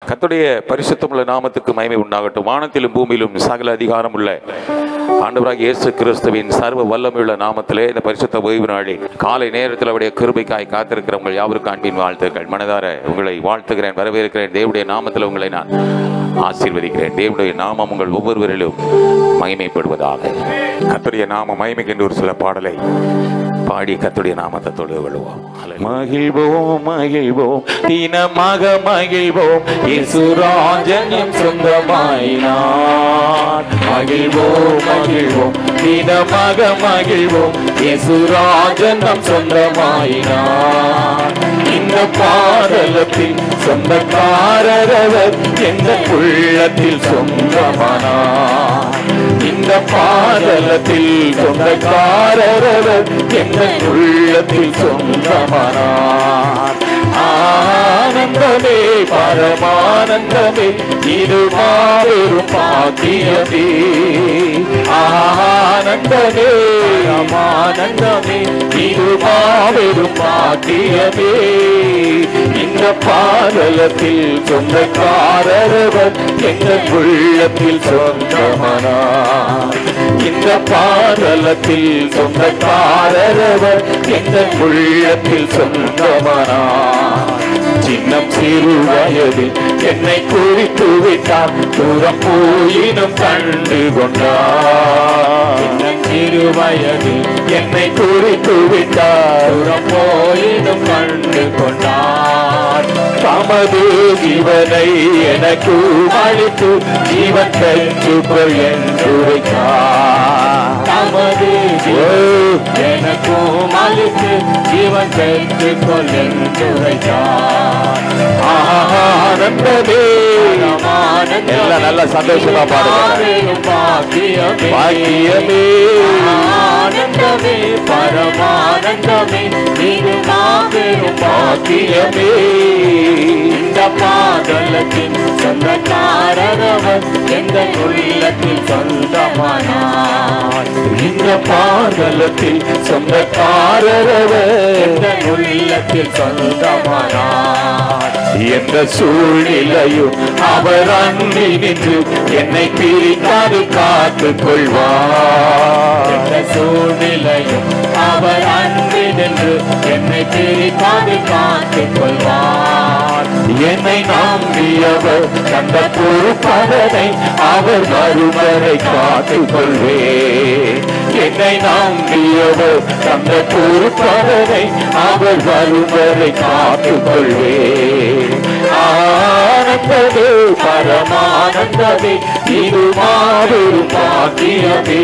கர்த்தருடைய பரிசுத்தமுள்ள நாமத்துக்கு மகிமை உண்டாகட்டும் வானத்திலும் பூமியிலும் சகல அதிகாரம் உள்ள ஆண்டவராக இயேசு கிறிஸ்துவின் சர்வ வல்லமையுள்ள நாமத்திலே இந்த பரிசுத்த ஓய்வு நாளில் காலை நேரத்தில் அவருடைய கிருபைக்காய் காத்திருக்கிற உங்கள் யாவருக்கும் அன்பின் வாழ்த்துக்கள் மனதார உங்களை வாழ்த்துகிறேன் வரவேற்கிறேன் தேவனுடைய நாமத்தில் உங்களை நான் ஆசீர்வதிக்கிறேன் தேவனுடைய நாமம் உங்கள் ஒவ்வொருவரிலும் மகிமைப்படுவதாக கர்த்தருடைய நாம மகிமைக்கு என்று ஒரு சில பாடலை பாடி கர்த்தருடைய நாமத்தை தொழுது கொள்வோம் மகிழ்வோம் மகிழ்வோம் தினமாக மகிழ்வோம் இசுராஜன்யம் சொந்தமாயினார் மகிழ்வோம் மகிழ்வோம் தினமாக மகிழ்வோம் இசுராஜனம் சொந்தமாயினார் இந்த பாடலத்தில் சொந்தக்காரரவர் எந்த உள்ளத்தில் சொந்தமானார் இந்த பாதலத்தில் சொந்தக்காரரவர் எந்த உள்ளத்தில் சொந்தமானார் ஆனந்தமே பரமானந்தமே இது மாபெரும் பாக்கியமே ஆனந்தமே பரமானந்தமே இது மாபெரும் பாக்கியமே இந்த பாதலத்தில் சொந்தக்காரரவர் எங்கள் உள்ளத்தில் சொந்தமானார் இந்த பாதலத்தில் சொந்தக்காரரவர் எங்கள் உள்ளத்தில் சொந்தமானார் சின்னம் சிறு வயதில் என்னை குறித்து விட்டார் தூரம் போயினும் கண்டு கொண்டார் சின்னம் சிறு வயதில் என்னை குறித்து விட்டார் தூரம் போயினும் கண்டு கொண்டார் தமது ஜீவனை எனக்கு அளித்து ஜீவன் பெற்றுக்கொள் என்றுரைத்தார் தமது எனக்கும் அளித்து ஜீவன் பெற்றுக்கொள் என்றுரைத்தார் ஆனந்தமே எல்லாம் நல்ல சந்தோஷமா பாடுங்க பாக்கியமே ஆனந்தமே பரமானந்தமே இது மாபெரும் பாக்கியமே இந்த பாதலத்தின் சொந்தக்காரரவர் எங்கள் உள்ளத்தில் சொந்தமானார் இந்த பாதலத்தில் சொந்தக்காரரவர் எங்கள் உள்ளத்தில் சொந்தமானார் எந்த சூழ்நிலையும் அவர் அன்பி நின்று என்னை பிரிக்காது காத்துக் கொள்வார் எந்த சூழ்நிலையும் அவர் அன்பி நின்று என்னை பிரிக்காது காத்துக் கொள்வார் என்னை நம்பியவர் தந்த பொறுப்பதனை அவர் வருவரை காத்துக் கொள்வேன் என்னை நம்பியவர் தந்த பொறுப்பதனை அவர் வருவரை காத்துக் கொள்வேன் ஆனந்தமே பரமானந்தமே இது மாபெரும் பாக்கியமே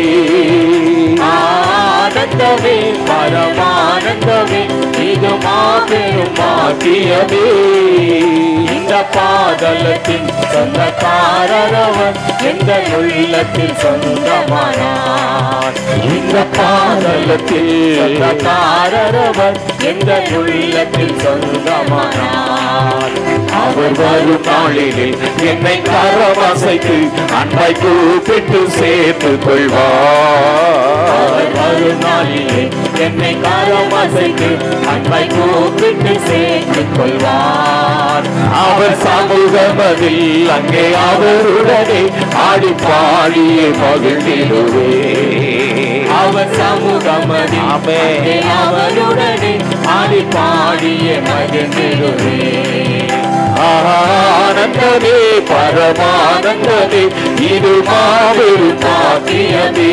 ஆனந்தமே பரமானந்தமே இது மாபெரும் பாக்கியமே இந்த பாதலத்தின் சொந்தக்காரரவர் எந்த உள்ளத்தில் சொந்தமானார் இந்த பாதலத்தில் சொந்தக்காரரவர் எந்த உள்ளத்தில் சொந்தமானார் அவர் வரும் நாளிலே என்னை கரவசைத்து அன்பை கூப்பிட்டு சேர்த்து கொள்வார் அவர் வரும் நாளிலே என்னை கரவசைத்து அன்பை கூப்பிட்டு சேர்த்து கொள்வார் அவர் சமூகமதில் அங்கே அவருடனே ஆடி பாடியே மகிழ்ந்திடுவே அவர் சமூகமதில் அங்கே அவருடனே ஆடி பாடியே மகிழ்ந்திடுவே ஆனந்தமே பரமானந்தமே இது மாபெரும் பாக்கியமே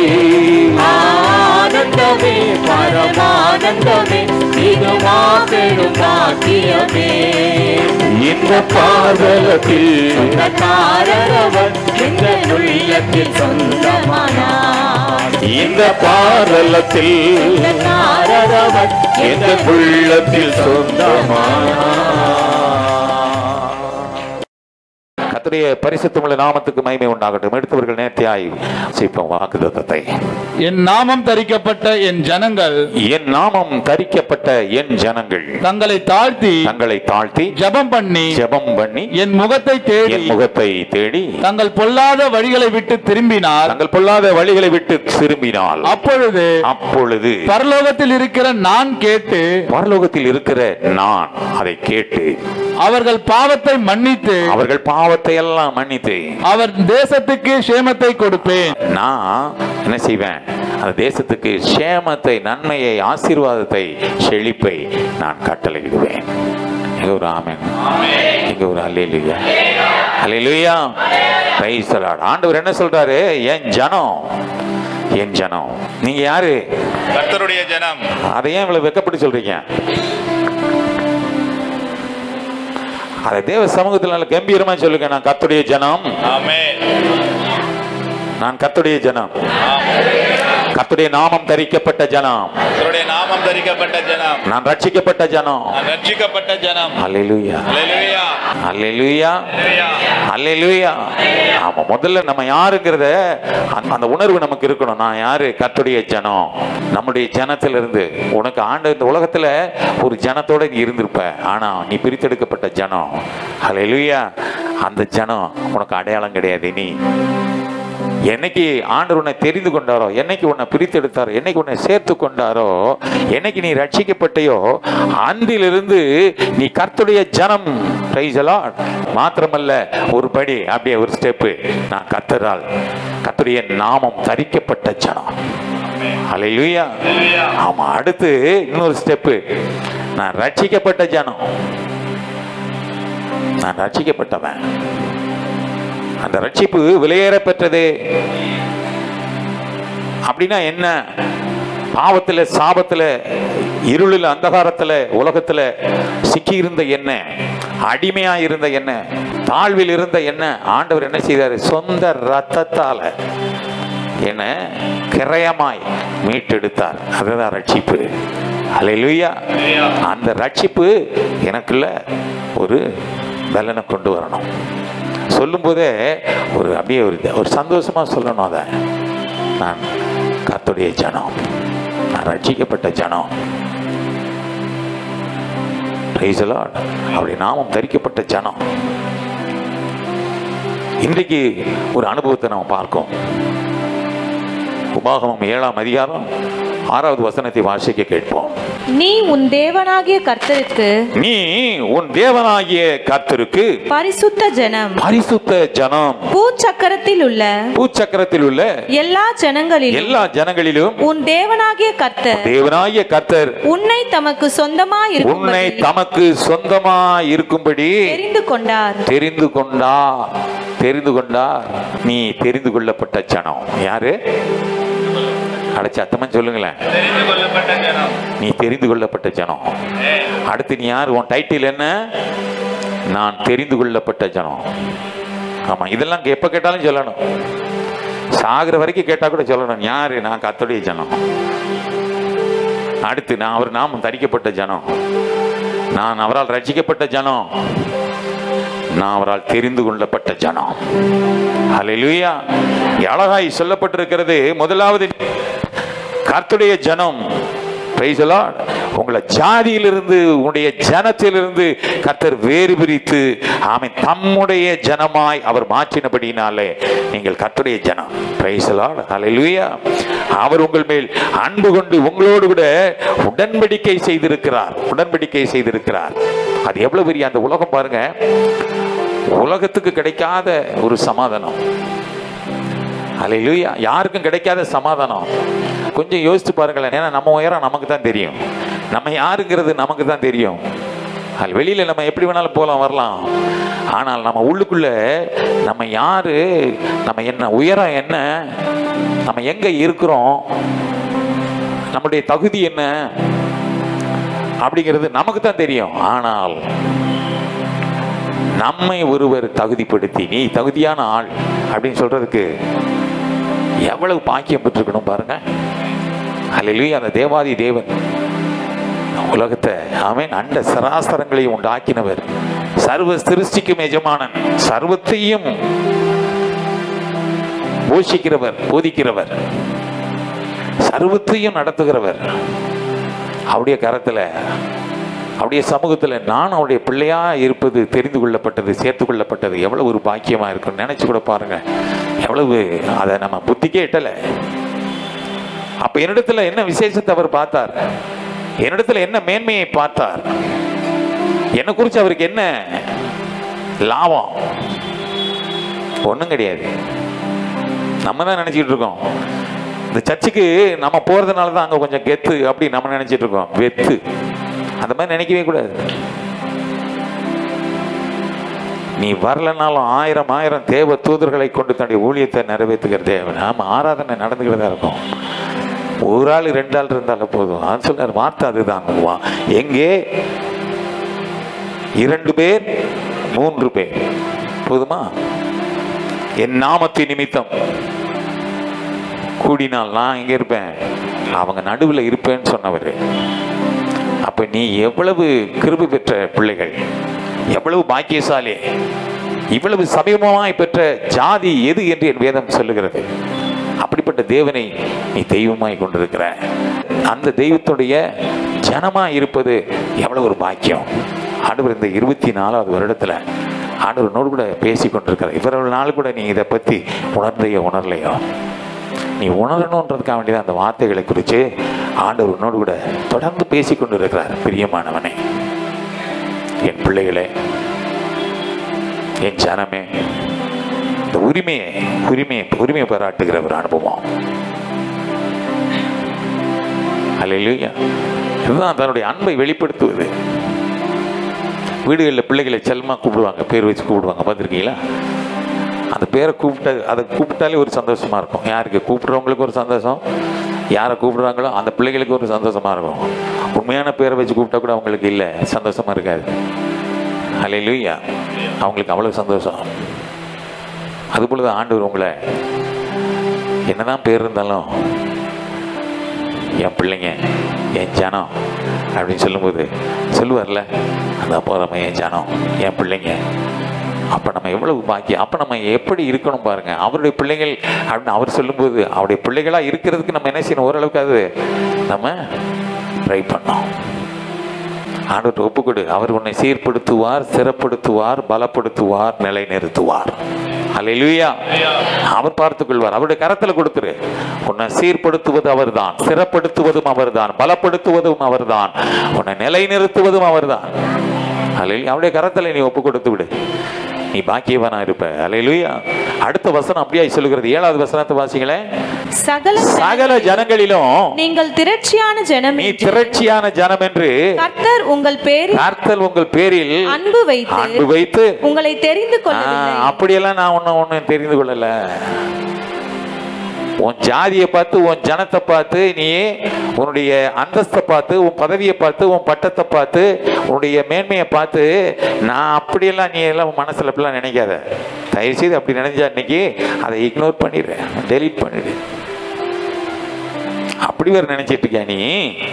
ஆனந்தமே பரமானந்தமே இது மாபெரும் பாக்கியமே இந்த பாதலத்தில் சொந்தக்காரரவர் எந்த உள்ளத்தில் சொந்தமானார் இந்த பாதலத்தில் சொந்தக்காரரவர் எந்த உள்ளத்தில் சொந்தமானார் கர்த்தருடைய பரிசுத்தமுள்ள நாமத்துக்கு மகிமை உண்டாகட்டும் எடுத்தவர்கள் நேர்த்தியாய் சிப்பம் வாக்குத்தத்தை என் நாமம் தரிக்கப்பட்ட என் ஜனங்கள் என் நாமம் தரிக்கப்பட்ட என் ஜனங்கள் தங்களை தாழ்த்தி தங்களை தாழ்த்தி ஜெபம் பண்ணி ஜெபம் பண்ணி என் முகத்தை தேடி என் முகத்தை தேடி தங்கள் பொல்லாத வழிகளை விட்டு திரும்பினார் தங்கள் பொல்லாத வழிகளை விட்டு திரும்பினால் அப்பொழுது அப்பொழுது பரலோகத்தில் இருக்கிற நான் கேட்டு பரலோகத்தில் இருக்கிற நான் அதை கேட்டு அவர்கள் பாவத்தை மன்னித்து அவர்கள் பாவத்தை எல்லாம் மன்னித்து அவர் தேசத்துக்கு சேமத்தை கொடுப்பேன் நான் என்ன செய்வேன் அந்த தேசத்துக்கு சேமத்தை நன்மையை ஆசீர்வாதத்தை செழிப்பை நான் கட்டளையிடுவேன் எங்க ஒரு ஆமென் எங்க ஒரு அல்லேலுயா அல்லேலுயா பிரைஸ் தி லார்ட் ஆண்டவர் என்ன சொல்றாரு என் ஜனம் என் ஜனம் நீங்க யாரு கர்த்தருடைய ஜனம் அதை ஏன் இவ்வளவு வெக்கப்பட்டு சொல்றீங்க அதை தேவ சமூகத்தில் நல்ல கம்பீரமா சொல்லுங்க நான் கத்துடைய ஜனம் ஆமென் நான் கத்துடைய ஜனம் கத்துடைய நாமம் தரிக்கப்பட்ட ஜனம் கர்த்தருடைய நாமம் தரிக்கப்பட்ட ஜனம் நான் ரட்சிக்கப்பட்ட ஜனம் நான் ரட்சிக்கப்பட்ட ஜனம் அல்லேலூயா ஹalleluya அல்லேலூயா அல்லேலூயா ஆமா முதல்ல நம்ம யாருங்கிறத அந்த- அந்த உணர்வு நமக்கு இருக்கணும் நான் யாரு கத்துடைய ஜனம் நம்முடைய ஜனத்திலிருந்து உனக்கு ஆண்டு இந்த உலகத்துல ஒரு ஜனத்தோட நீ இருந்திருப்ப ஆனா நீ பிரித்தெடுக்கப்பட்ட ஜனம் அல்லேலூயா அந்த ஜனம் உனக்கு அடையாளம் கிடையாது நீ என்னைக்கு ஆண்டவர் உன்னை தெரிந்து கொண்டாரோ என்னைக்கு உன்னை பிரித்தெடுத்தாரோ என்னைக்கு உன்னை சேர்த்து கொண்டாரோ என்னைக்கு நீ ரட்சிக்கப்பட்டையோ அன்றிலிருந்து நீ கர்த்தருடைய ஜனம் Praise the Lord. மாத்திரமல்ல ஒரு படி அப்படியே ஒரு ஸ்டெப்பு நான் கர்த்தரால் கர்த்தருடைய நாமம் தரிக்கப்பட்ட ஜனம் ஹalleluya ஆமா அடுத்து இன்னொரு ஸ்டெப்பு நான் ரட்சிக்கப்பட்ட ஜனம் நான் ரட்சிக்கப்பட்டவன் அந்த ரட்சிப்பு விலையேற பெற்றது அப்படின்னா என்ன பாவத்துல சாபத்துல இருளில் அந்தகாரத்துல உலகத்துல சிக்கி இருந்த என்ன அடிமையா இருந்த என்ன தாழ்வில் இருந்த என்ன ஆண்டவர் என்ன செய்தாரு சொந்த ரத்தத்தால என்ன கிரயமாய் மீட்டெடுத்தார் அதுதான் ரட்சிப்பு அல்லேலூயா அந்த ரட்சிப்பு எனக்குள்ள ஒரு பலனை கொண்டு வரணும் சொல்லும்போதே ஒரு அப்படியே ஒரு ஒரு சந்தோஷமா சொல்லணும் அதை நான் கர்த்தருடைய ஜனம் நான் ரட்சிக்கப்பட்ட ஜனம் Praise the Lord. அவருடைய நாமம் தரிக்கப்பட்ட ஜனம் இன்றைக்கு ஒரு அனுபவத்தை நாம் பார்க்கோம் உபாகமம் ஏழாம் அதிகாரம் ஆறாவது வசனத்தை வாசிக்க கேட்போம் நீ உன் தேவனாகிய கர்த்தருக்கு நீ உன் தேவனாகிய கர்த்தருக்கு பரிசுத்த ஜனம் பரிசுத்த ஜனம் பூச்சக்கரத்தில் உள்ள பூச்சக்கரத்தில் உள்ள எல்லா ஜனங்களிலும் எல்லா ஜனங்களிலும் உன் தேவனாகிய கர்த்தர் தேவனாகிய கர்த்தர் உன்னை தமக்கு சொந்தமா உன்னை இருக்கும்படி தமக்கு சொந்தமா இருக்கும்படி தெரிந்து கொண்டார் தெரிந்து கொண்டார் தெரிந்து கொண்டார் நீ தெரிந்து கொள்ளப்பட்ட ஜனம் யாரு அடைச்ச அத்தமா சொல்லுங்களேன் தெரிந்து கொள்ளப்பட்ட ஜனம் நீ தெரிந்து கொள்ளப்பட்ட ஜனம் அடுத்து நீ யார் உன் டைட்டில் என்ன நான் தெரிந்து கொள்ளப்பட்ட ஜனம் ஆமா இதெல்லாம் எப்ப கேட்டாலும் சொல்லணும் சாகுற வரைக்கும் கேட்டா கூட சொல்லணும் யாரு நான் கத்தோடைய ஜனம் அடுத்து நான் அவர் நாமம் தரிக்கப்பட்ட ஜனம் நான் அவரால் ரட்சிக்கப்பட்ட ஜனம் நான் அவரால் தெரிந்து கொள்ளப்பட்ட ஜனம் ஹalleluya அழகாய் சொல்லப்பட்டிருக்கிறது முதலாவது கர்த்தருடைய ஜனம் Praise the Lord. உங்களை ஜாதியிலிருந்து உங்களுடைய ஜனத்திலிருந்து கர்த்தர் வேறு பிரித்து ஆமென் தம்முடைய ஜனமாய் அவர் மாற்றினபடினாலே நீங்கள் கர்த்தருடைய ஜனம் Praise the Lord. Hallelujah. அவர் உங்கள் மேல் அன்பு கொண்டு உங்களோடு கூட உடன்படிக்கை செய்திருக்கிறார் உடன்படிக்கை செய்திருக்கிறார் அது எவ்வளவு பெரிய அந்த உலகம் பாருங்க உலகத்துக்கு கிடைக்காத ஒரு சமாதானம் அல்லேலூயா யாருக்கும் கிடைக்காத சமாதானம் கொஞ்சம் யோசித்து பாருங்களேன் ஏன்னா நம்ம உயரம் நமக்கு தான் தெரியும் நம்ம யாருங்கிறது நமக்கு தான் தெரியும் அது வெளியில நம்ம எப்படி வேணாலும் போகலாம் வரலாம் ஆனால் நம்ம உள்ளுக்குள்ள நம்ம யாரு நம்ம என்ன உயரம் என்ன நம்ம எங்க இருக்கிறோம் நம்முடைய தகுதி என்ன அப்படிங்கிறது நமக்கு தான் தெரியும் ஆனால் நம்மை ஒருவர் தகுதிப்படுத்தி நீ தகுதியான ஆள் அப்படின்னு சொல்றதுக்கு எவ்வளவு பாக்கியம் பெற்றிருக்கணும் பாருங்க அல்லேலூயா அந்த தேவாதி தேவன் உலகத்தை அவன் அண்ட சராசரங்களை உண்டாக்கினவர் சர்வ சிருஷ்டிக்கும் எஜமானன் சர்வத்தையும் போஷிக்கிறவர் போதிக்கிறவர் சர்வத்தையும் நடத்துகிறவர் அவருடைய கரத்துல அவருடைய சமூகத்துல நான் அவருடைய பிள்ளையா இருப்பது தெரிந்து கொள்ளப்பட்டது சேர்த்து கொள்ளப்பட்டது எவ்வளவு ஒரு பாக்கியமா இருக்கும் நினைச்சு கூட பாருங்க எவ்வளவு அதை நம்ம புத்திக்கே எட்டல அப்ப என்னிடத்துல என்ன விசேஷத்தை அவர் பார்த்தார் என்னிடத்துல என்ன மேன்மையை பார்த்தார் என்னை குறித்து அவருக்கு என்ன லாபம் ஒண்ணும் கிடையாது நம்ம தான் நினைச்சிட்டு இருக்கோம் இந்த சர்ச்சுக்கு நம்ம போறதுனால தான் அங்க கொஞ்சம் கெத்து அப்படி நம்ம நினைச்சிட்டு இருக்கோம் வெத்து அந்த மாதிரி நினைக்கவே கூடாது நீ வரலனாலும் ஆயிரம் ஆயிரம் தேவ தூதர்களை கொண்டு தன்னுடைய ஊழியத்தை நிறைவேற்றுகிற தேவன் ஆமா ஆராதனை நடந்துக்கிறதா இருக்கும் ஒரு ஆள் ரெண்டு ஆள் இருந்தாலும் போதும் அது சொல்றாரு வார்த்தை அதுதான் வா- எங்கே இரண்டு பேர் மூன்று பேர் போதுமா என் நாமத்தின் நிமித்தம் கூடினால் நான் இங்க இருப்பேன் அவங்க நடுவில் இருப்பேன்னு சொன்னவர் அப்ப நீ எவ்வளவு கிருபை பெற்ற பிள்ளைகள் எவ்வளவு பாக்கியசாலி இவ்வளவு சமீபமாய் பெற்ற ஜாதி எது என்று என் வேதம் சொல்லுகிறது அப்படிப்பட்ட தேவனை நீ தெய்வமாய் கொண்டிருக்கிற அந்த தெய்வத்துடைய ஜனமா இருப்பது எவ்வளவு ஒரு பாக்கியம் ஆண்டவர் இந்த இருபத்தி நாலாவது வருடத்துல ஆண்டவனோடு கூட பேசி கொண்டிருக்கிற இவர்கள் நாள் கூட நீ இதை பத்தி உணர்ந்தையோ உணரலையோ நீ உணரணுன்றதுக்காக வேண்டியது அந்த வார்த்தைகளை குறித்து ஆண்டவர் உன்னோடு கூட தொடர்ந்து பேசி கொண்டு இருக்கிறார் பிரியமானவனே என் பிள்ளைகளே என் ஜனமே இந்த உரிமையை உரிமையை உரிமையை பாராட்டுகிற ஒரு அனுபவம் அல்லையா இதுதான் தன்னுடைய அன்பை வெளிப்படுத்துவது வீடுகளில் பிள்ளைகளை செல்லமா கூப்பிடுவாங்க பேர் வச்சு கூப்பிடுவாங்க பார்த்துருக்கீங்களா அந்த பேரை கூப்பிட்ட அதை கூப்பிட்டாலே ஒரு சந்தோஷமா இருக்கும் யாருக்கு கூப்பிடுறவங்களுக்கு ஒரு சந்தோஷம் யாரை கூப்பிடுறாங்களோ அந்த பிள்ளைகளுக்கு ஒரு சந்தோஷமா இருக்கும் உண்மையான பேரை வச்சு கூப்பிட்டா கூட அவங்களுக்கு இல்லை சந்தோஷமா இருக்காது அல்லையா அவங்களுக்கு அவ்வளவு சந்தோஷம் அதுபோல தான் ஆண்டவர் உங்களை என்னதான் பேர் இருந்தாலும் என் பிள்ளைங்க என் ஜனம் அப்படின்னு சொல்லும்போது சொல்லுவார்ல அந்த போகிறோம் என் ஜனம் என் பிள்ளைங்க அப்போ நம்ம எவ்வளவு பாக்கியம் அப்போ நம்ம எப்படி இருக்கணும் பாருங்க அவருடைய பிள்ளைகள் அப்படின்னு அவர் சொல்லும்போது அவருடைய பிள்ளைகளாக இருக்கிறதுக்கு நம்ம என்ன செய்யணும் ஓரளவுக்கு அது நம்ம ட்ரை பண்ணோம் ஆண்டவர்கிட்ட ஒப்புக்கொடு அவர் உன்னை சீர்படுத்துவார் சிறப்படுத்துவார் பலப்படுத்துவார் நிலைநிறுத்துவார் அல்லேலூயா அவர் பார்த்துக் கொள்வார் அவருடைய கரத்துல கொடுத்துரு உன்னை சீர்படுத்துவது அவர்தான் சிறப்படுத்துவதும் அவர்தான் பலப்படுத்துவதும் அவர்தான் உன்னை நிலைநிறுத்துவதும் அவர்தான் அல்லேலூயா அவருடைய கரத்துல நீ ஒப்பு கொடுத்து விடு நீ பாக்கியவனா இருப்ப அல்லேலூயா அடுத்த வசனம் அப்படியாய் சொல்லுகிறது ஏழாவது வசனத்தை வாசிங்களேன் சகல சகல ஜனங்களிலும் நீங்கள் திரட்சியான ஜனம் நீ என்று திரட்சியான ஜனம் என்று கர்த்தர் உங்கள் பேரில் கர்த்தர் உங்கள் பேரில் அன்பு வைத்து அன்பு வைத்து உங்களை தெரிந்து ஆ, கொள்ளவில்லை அப்படியெல்லாம் நான் ஒன்னும் ஒன்றும் தெரிந்து கொள்ளல உன் ஜாதியை பார்த்து உன் ஜனத்தை பார்த்து நீ உன்னுடைய அந்தஸ்தை பார்த்து உன் பதவியை பார்த்து உன் பட்டத்தை பார்த்து உன்னுடைய மேன்மையை பார்த்து நான் அப்படியெல்லாம் நீ எல்லாம் உன் மனசுல அப்படிலாம் நினைக்காத தயவு செய்து அப்படி நினைஞ்சா இன்னைக்கு அதை இக்னோர் பண்ணிடு டெலீட் பண்ணிடு அப்படி வேற நினைச்சிட்டு இருக்கியா நீ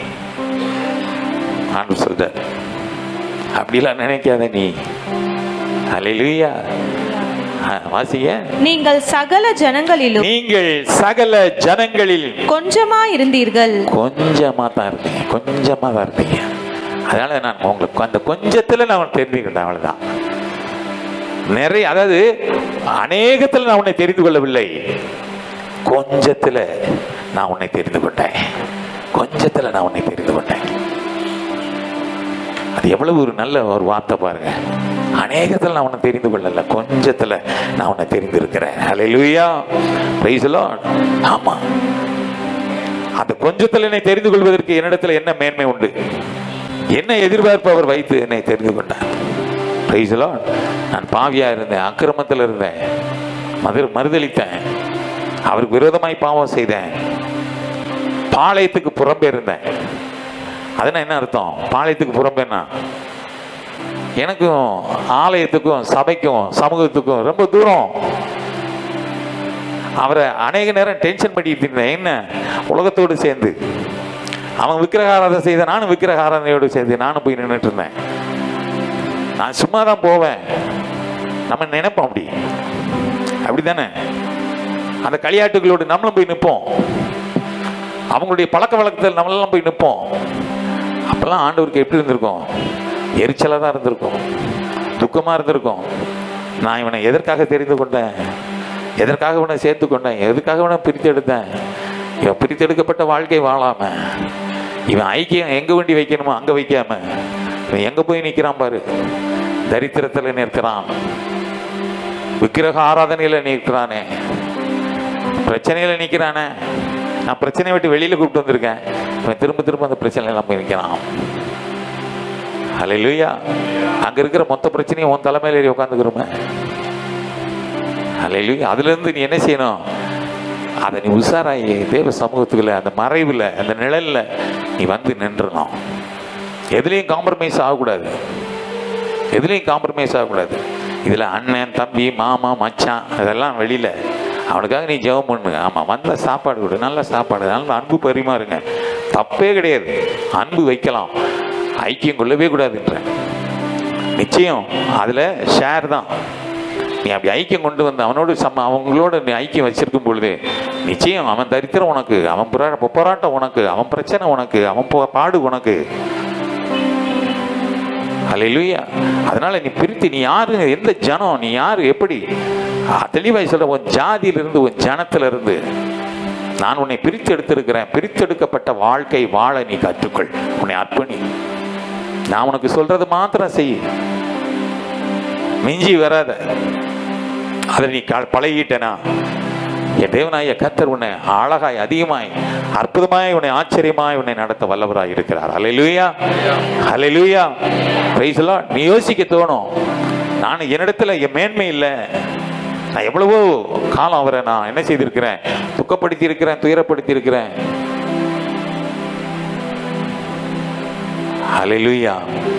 ஆண்டு சொல்ற அப்படிலாம் நினைக்காத நீ அலையிலுயா வாசிங்க நீங்கள் சகல ஜனங்களிலும் நீங்கள் சகல ஜனங்களில் கொஞ்சமா இருந்தீர்கள் கொஞ்சமா தான் இருப்பீங்க கொஞ்சமா தான் இருப்பீங்க அதனால நான் உங்களுக்கு அந்த கொஞ்சத்துல நான் உன்னை தெரிஞ்சுக்கிட்டேன் அவ்வளவுதான் நிறைய அதாவது அநேகத்துல நான் உன்னை தெரிந்து கொள்ளவில்லை கொஞ்சத்துல நான் உன்னை தெரிந்து கொண்டேன் கொஞ்சத்துல நான் உன்னை தெரிந்து கொண்டேன் அது எவ்வளவு ஒரு நல்ல ஒரு வார்த்தை பாருங்க அநேகத்தில் நான் உன்னை தெரிந்து கொள்ளல கொஞ்சத்துல நான் உன்னை தெரிந்திருக்கிறேன் ஹalleluya praise the lord ஆமா அந்த கொஞ்சத்தில் என்னை தெரிந்து கொள்வதற்கு என்னிடத்துல என்ன மேன்மை உண்டு என்ன எதிர்பார்ப்பு அவர் வைத்து என்னை தெரிந்து கொண்டார் praise the lord நான் பாவியா இருந்தேன் அக்கிரமத்தில் இருந்தேன் மது மறுதளித்தேன் அவருக்கு விரோதமாய் பாவம் செய்தேன் பாளையத்துக்கு புறம்பே இருந்தேன் அதனா என்ன அர்த்தம் பாளையத்துக்கு புறம்பேன்னா எனக்கும் ஆலயத்துக்கும் சபைக்கும் சமூகத்துக்கும் ரொம்ப தூரம் அவரை அநேக நேரம் டென்ஷன் பண்ணிட்டு இருந்தேன் என்ன உலகத்தோடு சேர்ந்து அவன் விக்கிரகாராதனை செய்த நானும் விக்கிரகாராதனையோடு சேர்ந்து நானும் போய் நின்றுட்டு இருந்தேன் நான் சும்மா தான் போவேன் நம்ம நினைப்போம் அப்படி அப்படிதானே அந்த களியாட்டுகளோடு நம்மளும் போய் நிற்போம் அவங்களுடைய பழக்க வழக்கத்தில் நம்மளெல்லாம் போய் நிற்போம் அப்பெல்லாம் ஆண்டவருக்கு எப்படி இருந்திருக்கும் எரிச்சலாக தான் இருந்திருக்கும் துக்கமாக இருந்திருக்கும் நான் இவனை எதற்காக தெரிந்து கொண்டேன் எதற்காக இவனை சேர்த்து கொண்டேன் எதுக்காக இவனை பிரித்து எடுத்தேன் இவன் பிரித்து எடுக்கப்பட்ட வாழ்க்கை வாழாம இவன் ஐக்கியம் எங்கே வண்டி வைக்கணுமோ அங்கே வைக்காம இவன் எங்கே போய் நிற்கிறான் பாரு தரித்திரத்தில் நிற்கிறான் விக்கிரக ஆராதனையில் நிற்கிறானே பிரச்சனையில் நிற்கிறானே நான் பிரச்சனையை விட்டு வெளியில் கூப்பிட்டு வந்திருக்கேன் இவன் திரும்ப திரும்ப அந்த பிரச்சனையெல்லாம் போய் நிற்கிறான் ஹalleluya அங்க இருக்கிற மொத்த பிரச்சனையும் உன் தலைமையில ஏறி உட்காந்துக்கிறோமே ஹalleluya அதுல இருந்து நீ என்ன செய்யணும் அதை நீ உஷாராயி தேவ சமூகத்துக்குள்ள அந்த மறைவுல அந்த நிழல்ல நீ வந்து நின்றணும் எதுலேயும் காம்ப்ரமைஸ் ஆகக்கூடாது எதுலேயும் காம்ப்ரமைஸ் ஆகக்கூடாது இதில் அண்ணன் தம்பி மாமா மச்சான் அதெல்லாம் வெளியில் அவனுக்காக நீ ஜெபம் பண்ணு ஆமாம் வந்த சாப்பாடு கொடு நல்ல சாப்பாடு நல்ல அன்பு பரிமாறுங்க தப்பே கிடையாது அன்பு வைக்கலாம் ஐக்கியம் கொள்ளவே கூடாதுன்ற நிச்சயம் அதில் ஷேர் தான் நீ அப்படி ஐக்கியம் கொண்டு வந்து அவனோடு சம அவங்களோட நீ ஐக்கியம் வச்சிருக்கும் பொழுது நிச்சயம் அவன் தரித்திரம் உனக்கு அவன் புரா- போராட்டம் உனக்கு அவன் பிரச்சனை உனக்கு அவன் போ- பாடு உனக்கு அல்லேலூயா அதனால நீ பிரித்து நீ யாரு எந்த ஜனம் நீ யாரு எப்படி ஆ, தெளிவாய் சொல்ற உன் ஜாதியிலிருந்து உன் ஜனத்திலிருந்து நான் உன்னை பிரித்து எடுத்திருக்கிறேன் பிரித்தெடுக்கப்பட்ட வாழ்க்கை வாழ நீ கற்றுக்கொள் உன்னை அர்ப்பணி நான் உனக்கு சொல்றது மாத்திரம் செய் மிஞ்சி வராத அதை நீ க- பழகிட்டனா என் தேவனாய கத்தர் உன்னை அழகாய் அதிகமாய் அற்புதமாய் உன்னை ஆச்சரியமாய் உன்னை நடத்த வல்லவராய் இருக்கிறார் ஹalleluya ஹalleluya பிரைஸ் நீ யோசிக்க தோணும் நான் என்னிடத்துல என் மேன்மை இல்லை நான் எவ்வளவோ காலம் அவரை நான் என்ன செய்திருக்கிறேன் துக்கப்படுத்தி இருக்கிறேன் துயரப்படுத்தி இருக்கிறேன் ஹalleluya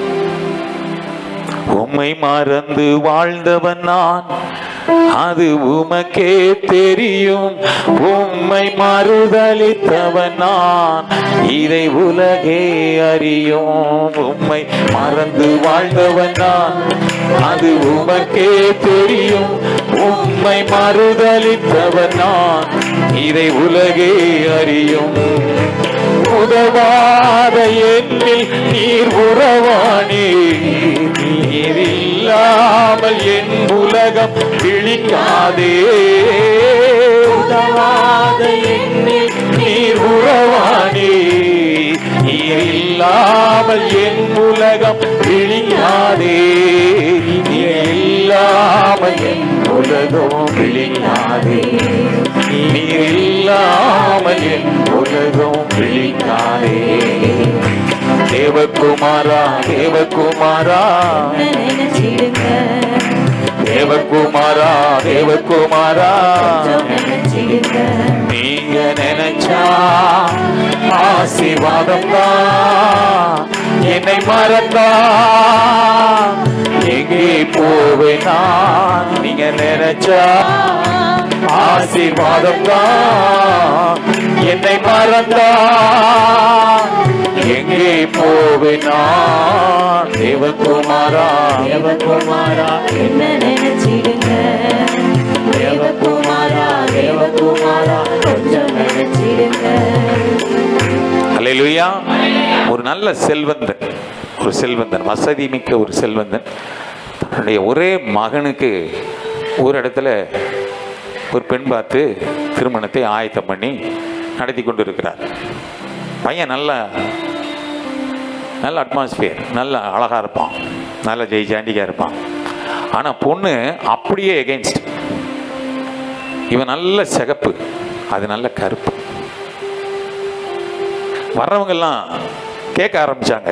உம்மை மறந்து வாழ்ந்தவன் நான் அது உமக்கே தெரியும் உம்மை மறுதளித்தவன் நான் இதை உலகே அறியும் உம்மை மறந்து வாழ்ந்தவன் நான் அது உமக்கே தெரியும் உம்மை மறுதளித்தவன் நான் இதை உலகே அறியும் உதவாத எண்ணில் நீர் உறவானே நீர் இல்லாமல் என் உலகம் விழிக்காதே உதவாத எண்ணில் நீர் உறவானே நீர் இல்லாமல் என் உலகம் விழிக்காதே நீர் இல்லாமல் என் உலகம் விழிக்காதே நீர் இல்லாமல் என் உலகம் விழிக்காதே தேவகுமாரா தேவகுமாரா நினைச்சிடுங்க தேவகுமாரா தேவகுமாரா நினைச்சிடுங்க நீங்க நினைச்சா ஆசீர்வாதம் தான் என்னை மறந்தா எங்கே போவேன் நான் நீங்க நினைச்சா ஆசீர்வாதம் தான் என்னை மறந்தா எங்கே போவேன் நான் தேவகுமாரா தேவகுமாரா என்ன நினைச்சிடுங்க தேவகுமாரா தேவகுமாரா கொஞ்சம் நினைச்சிடுங்க அல்லேலூயா ஒரு நல்ல செல்வந்தன் ஒரு செல்வந்தன் வசதி மிக்க ஒரு செல்வந்தன் தன்னுடைய ஒரே மகனுக்கு ஒரு இடத்துல ஒரு பெண் பார்த்து திருமணத்தை ஆயத்தம் பண்ணி நடத்தி கொண்டு இருக்கிறார் பையன் நல்ல நல்ல அட்மாஸ்பியர் நல்ல அழகாக இருப்பான் நல்ல ஜெய் ஜாண்டிக்காக இருப்பான் ஆனால் பொண்ணு அப்படியே எகென்ஸ்ட் இவன் நல்ல சிகப்பு அது நல்ல கருப்பு வர்றவங்கெல்லாம் கேட்க ஆரம்பிச்சாங்க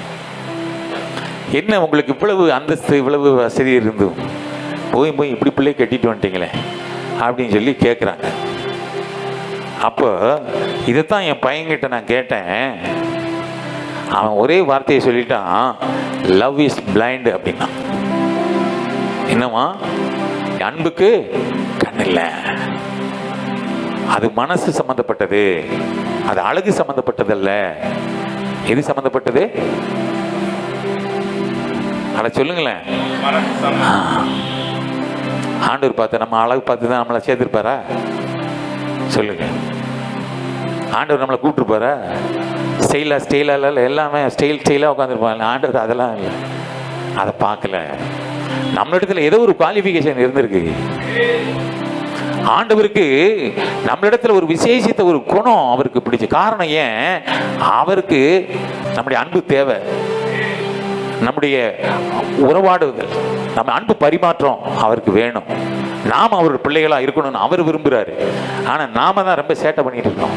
என்ன உங்களுக்கு இவ்வளவு அந்தஸ்து இவ்வளவு வசதி இருந்தும் போய் போய் இப்படி பிள்ளை கட்டிட்டு வந்துட்டீங்களே அப்படின்னு சொல்லி கேட்குறாங்க அப்போ இதைத்தான் என் பையன்கிட்ட நான் கேட்டேன் அவன் ஒரே வார்த்தையை சொல்லிட்டான் லவ் இஸ் பிளைண்ட் அப்படின்னா என்னவா அன்புக்கு கண் இல்லை அது மனசு சம்பந்தப்பட்டது அது அழகு சம்பந்தப்பட்டதல்ல எது சம்பந்தப்பட்டது அட சொல்லுங்களேன் மனசம் ஆ. ஆண்டவர் பார்த்து நம்ம அழகு பார்த்து தான் நம்மளை சேர்த்துருப்பாரா சொல்லுங்க ஆண்டவர் நம்மளை கூப்பிட்டுருப்பாரா ஸ்டைலாக ஸ்டைலாக இல்லை எல்லாமே ஸ்டைல் ஸ்டைலாக உட்காந்துருப்பாங்க ஆண்டவர் அதெல்லாம் இல்லை அதை பார்க்கல நம்மளிடத்துல ஏதோ ஒரு குவாலிஃபிகேஷன் இருந்திருக்கு ஆண்டவருக்கு நம்மளிடத்துல ஒரு விசேஷித்த ஒரு குணம் அவருக்கு பிடிச்ச காரணம் ஏன் அவருக்கு நம்முடைய அன்பு தேவை நம்முடைய உறவாடுதல் நம்ம அன்பு பரிமாற்றம் அவருக்கு வேணும் நாம் அவர் பிள்ளைகளா இருக்கணும்னு அவர் விரும்புறாரு ஆனா நாம தான் ரொம்ப சேட்டை பண்ணிட்டு இருக்கோம்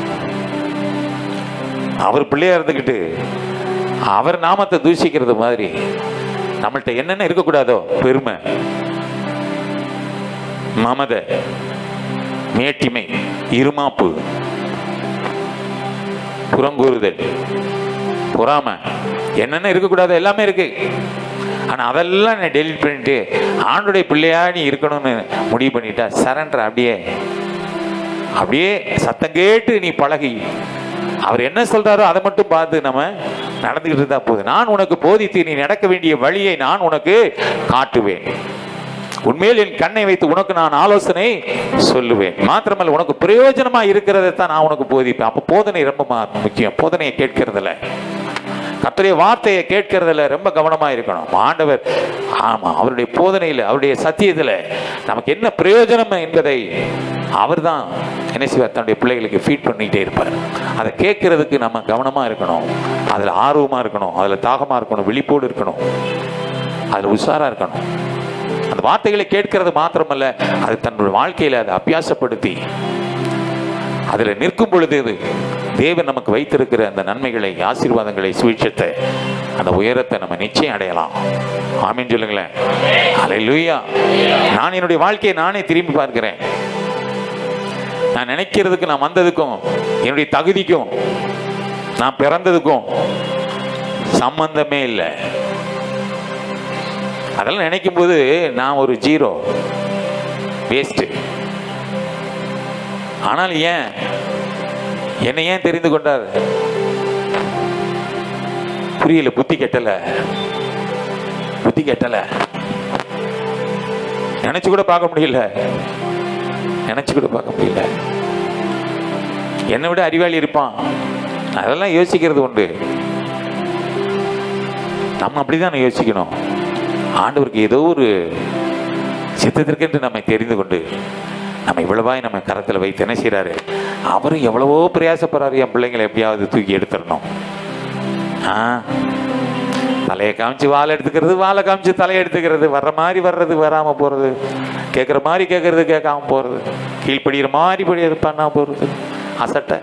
அவர் பிள்ளையா இருந்துக்கிட்டு அவர் நாமத்தை தூஷிக்கிறது மாதிரி நம்மள்ட்ட என்னென்ன இருக்கக்கூடாதோ பெருமை மமதை மேட்டிமை இருமாப்பு புறங்கூறுதல் பொறாமை என்னென்ன இருக்கக்கூடாது எல்லாமே இருக்கு ஆனா அதெல்லாம் நான் டெலிட் பண்ணிட்டு ஆண்டுடைய பிள்ளையா நீ இருக்கணும்னு முடிவு பண்ணிட்டா சரண்டர் அப்படியே அப்படியே சத்தம் கேட்டு நீ பழகி அவர் என்ன சொல்றாரோ அதை மட்டும் பார்த்து நம்ம நடந்துகிட்டு இருந்தா போதும் நான் உனக்கு போதித்து நீ நடக்க வேண்டிய வழியை நான் உனக்கு காட்டுவேன் உண்மையில் என் கண்ணை வைத்து உனக்கு நான் ஆலோசனை சொல்லுவேன் மாத்திரமல்ல உனக்கு பிரயோஜனமா இருக்கிறதை தான் நான் உனக்கு போதிப்பேன் அப்ப போதனை ரொம்ப மா- முக்கியம் போதனையை கேட்கறதுல கர்த்தருடைய வார்த்தையை கேட்கறதுல ரொம்ப கவனமா இருக்கணும் ஆண்டவர் ஆமா அவருடைய போதனையில அவருடைய சத்தியத்துல நமக்கு என்ன பிரயோஜனம் என்பதை அவர்தான் என்ன செய்வார் தன்னுடைய பிள்ளைகளுக்கு ஃபீட் பண்ணிக்கிட்டே இருப்பார் அதை கேட்கறதுக்கு நம்ம கவனமா இருக்கணும் அதுல ஆர்வமா இருக்கணும் அதுல தாகமா இருக்கணும் விழிப்போடு இருக்கணும் அதுல உஷாரா இருக்கணும் அந்த வார்த்தைகளை கேட்கிறது மாத்திரமல்ல அது தன்னுடைய வாழ்க்கையில அதை அபியாசப்படுத்தி அதில் நிற்கும் பொழுது இது தேவன் நமக்கு வைத்திருக்கிற அந்த நன்மைகளை ஆசீர்வாதங்களை சுவிட்சத்தை அந்த உயரத்தை நம்ம நிச்சயம் அடையலாம் ஆமீன் சொல்லுங்களேன் அல்லேலூயா நான் என்னுடைய வாழ்க்கையை நானே திரும்பி பார்க்கிறேன் நான் நினைக்கிறதுக்கு நான் வந்ததுக்கும் என்னுடைய தகுதிக்கும் நான் பிறந்ததுக்கும் சம்பந்தமே இல்லை அதெல்லாம் நினைக்கும் போது நான் ஒரு ஜீரோ வேஸ்ட் ஆனால் ஏன் என்னை ஏன் தெரிந்து கொண்டார் புரியல புத்தி கெட்டல புத்தி கெட்டல நினைச்சு கூட பார்க்க முடியல நினைச்சு கூட பார்க்க முடியல என்னை விட அறிவாளி இருப்பான் அதெல்லாம் யோசிக்கிறது உண்டு நம்ம அப்படிதான் யோசிக்கணும் ஆண்டவருக்கு ஏதோ ஒரு சித்தத்திற்கென்று நம்மை தெரிந்து கொண்டு நம்ம இவ்வளவாய் நம்ம கரத்தில் வைத்து என்ன செய்றாரு அவரும் எவ்வளவோ பிரயாசப்படுறாரு என் பிள்ளைங்களை எப்படியாவது தூக்கி எடுத்துடணும் ஆ தலையை காமிச்சு வாழை எடுத்துக்கிறது வாழை காமிச்சு தலையை எடுத்துக்கிறது வர்ற மாதிரி வர்றது வராம போறது கேட்குற மாதிரி கேட்கறது கேட்காம போறது கீழ்ப்படிகிற மாதிரி படி பண்ணா போறது அசட்டை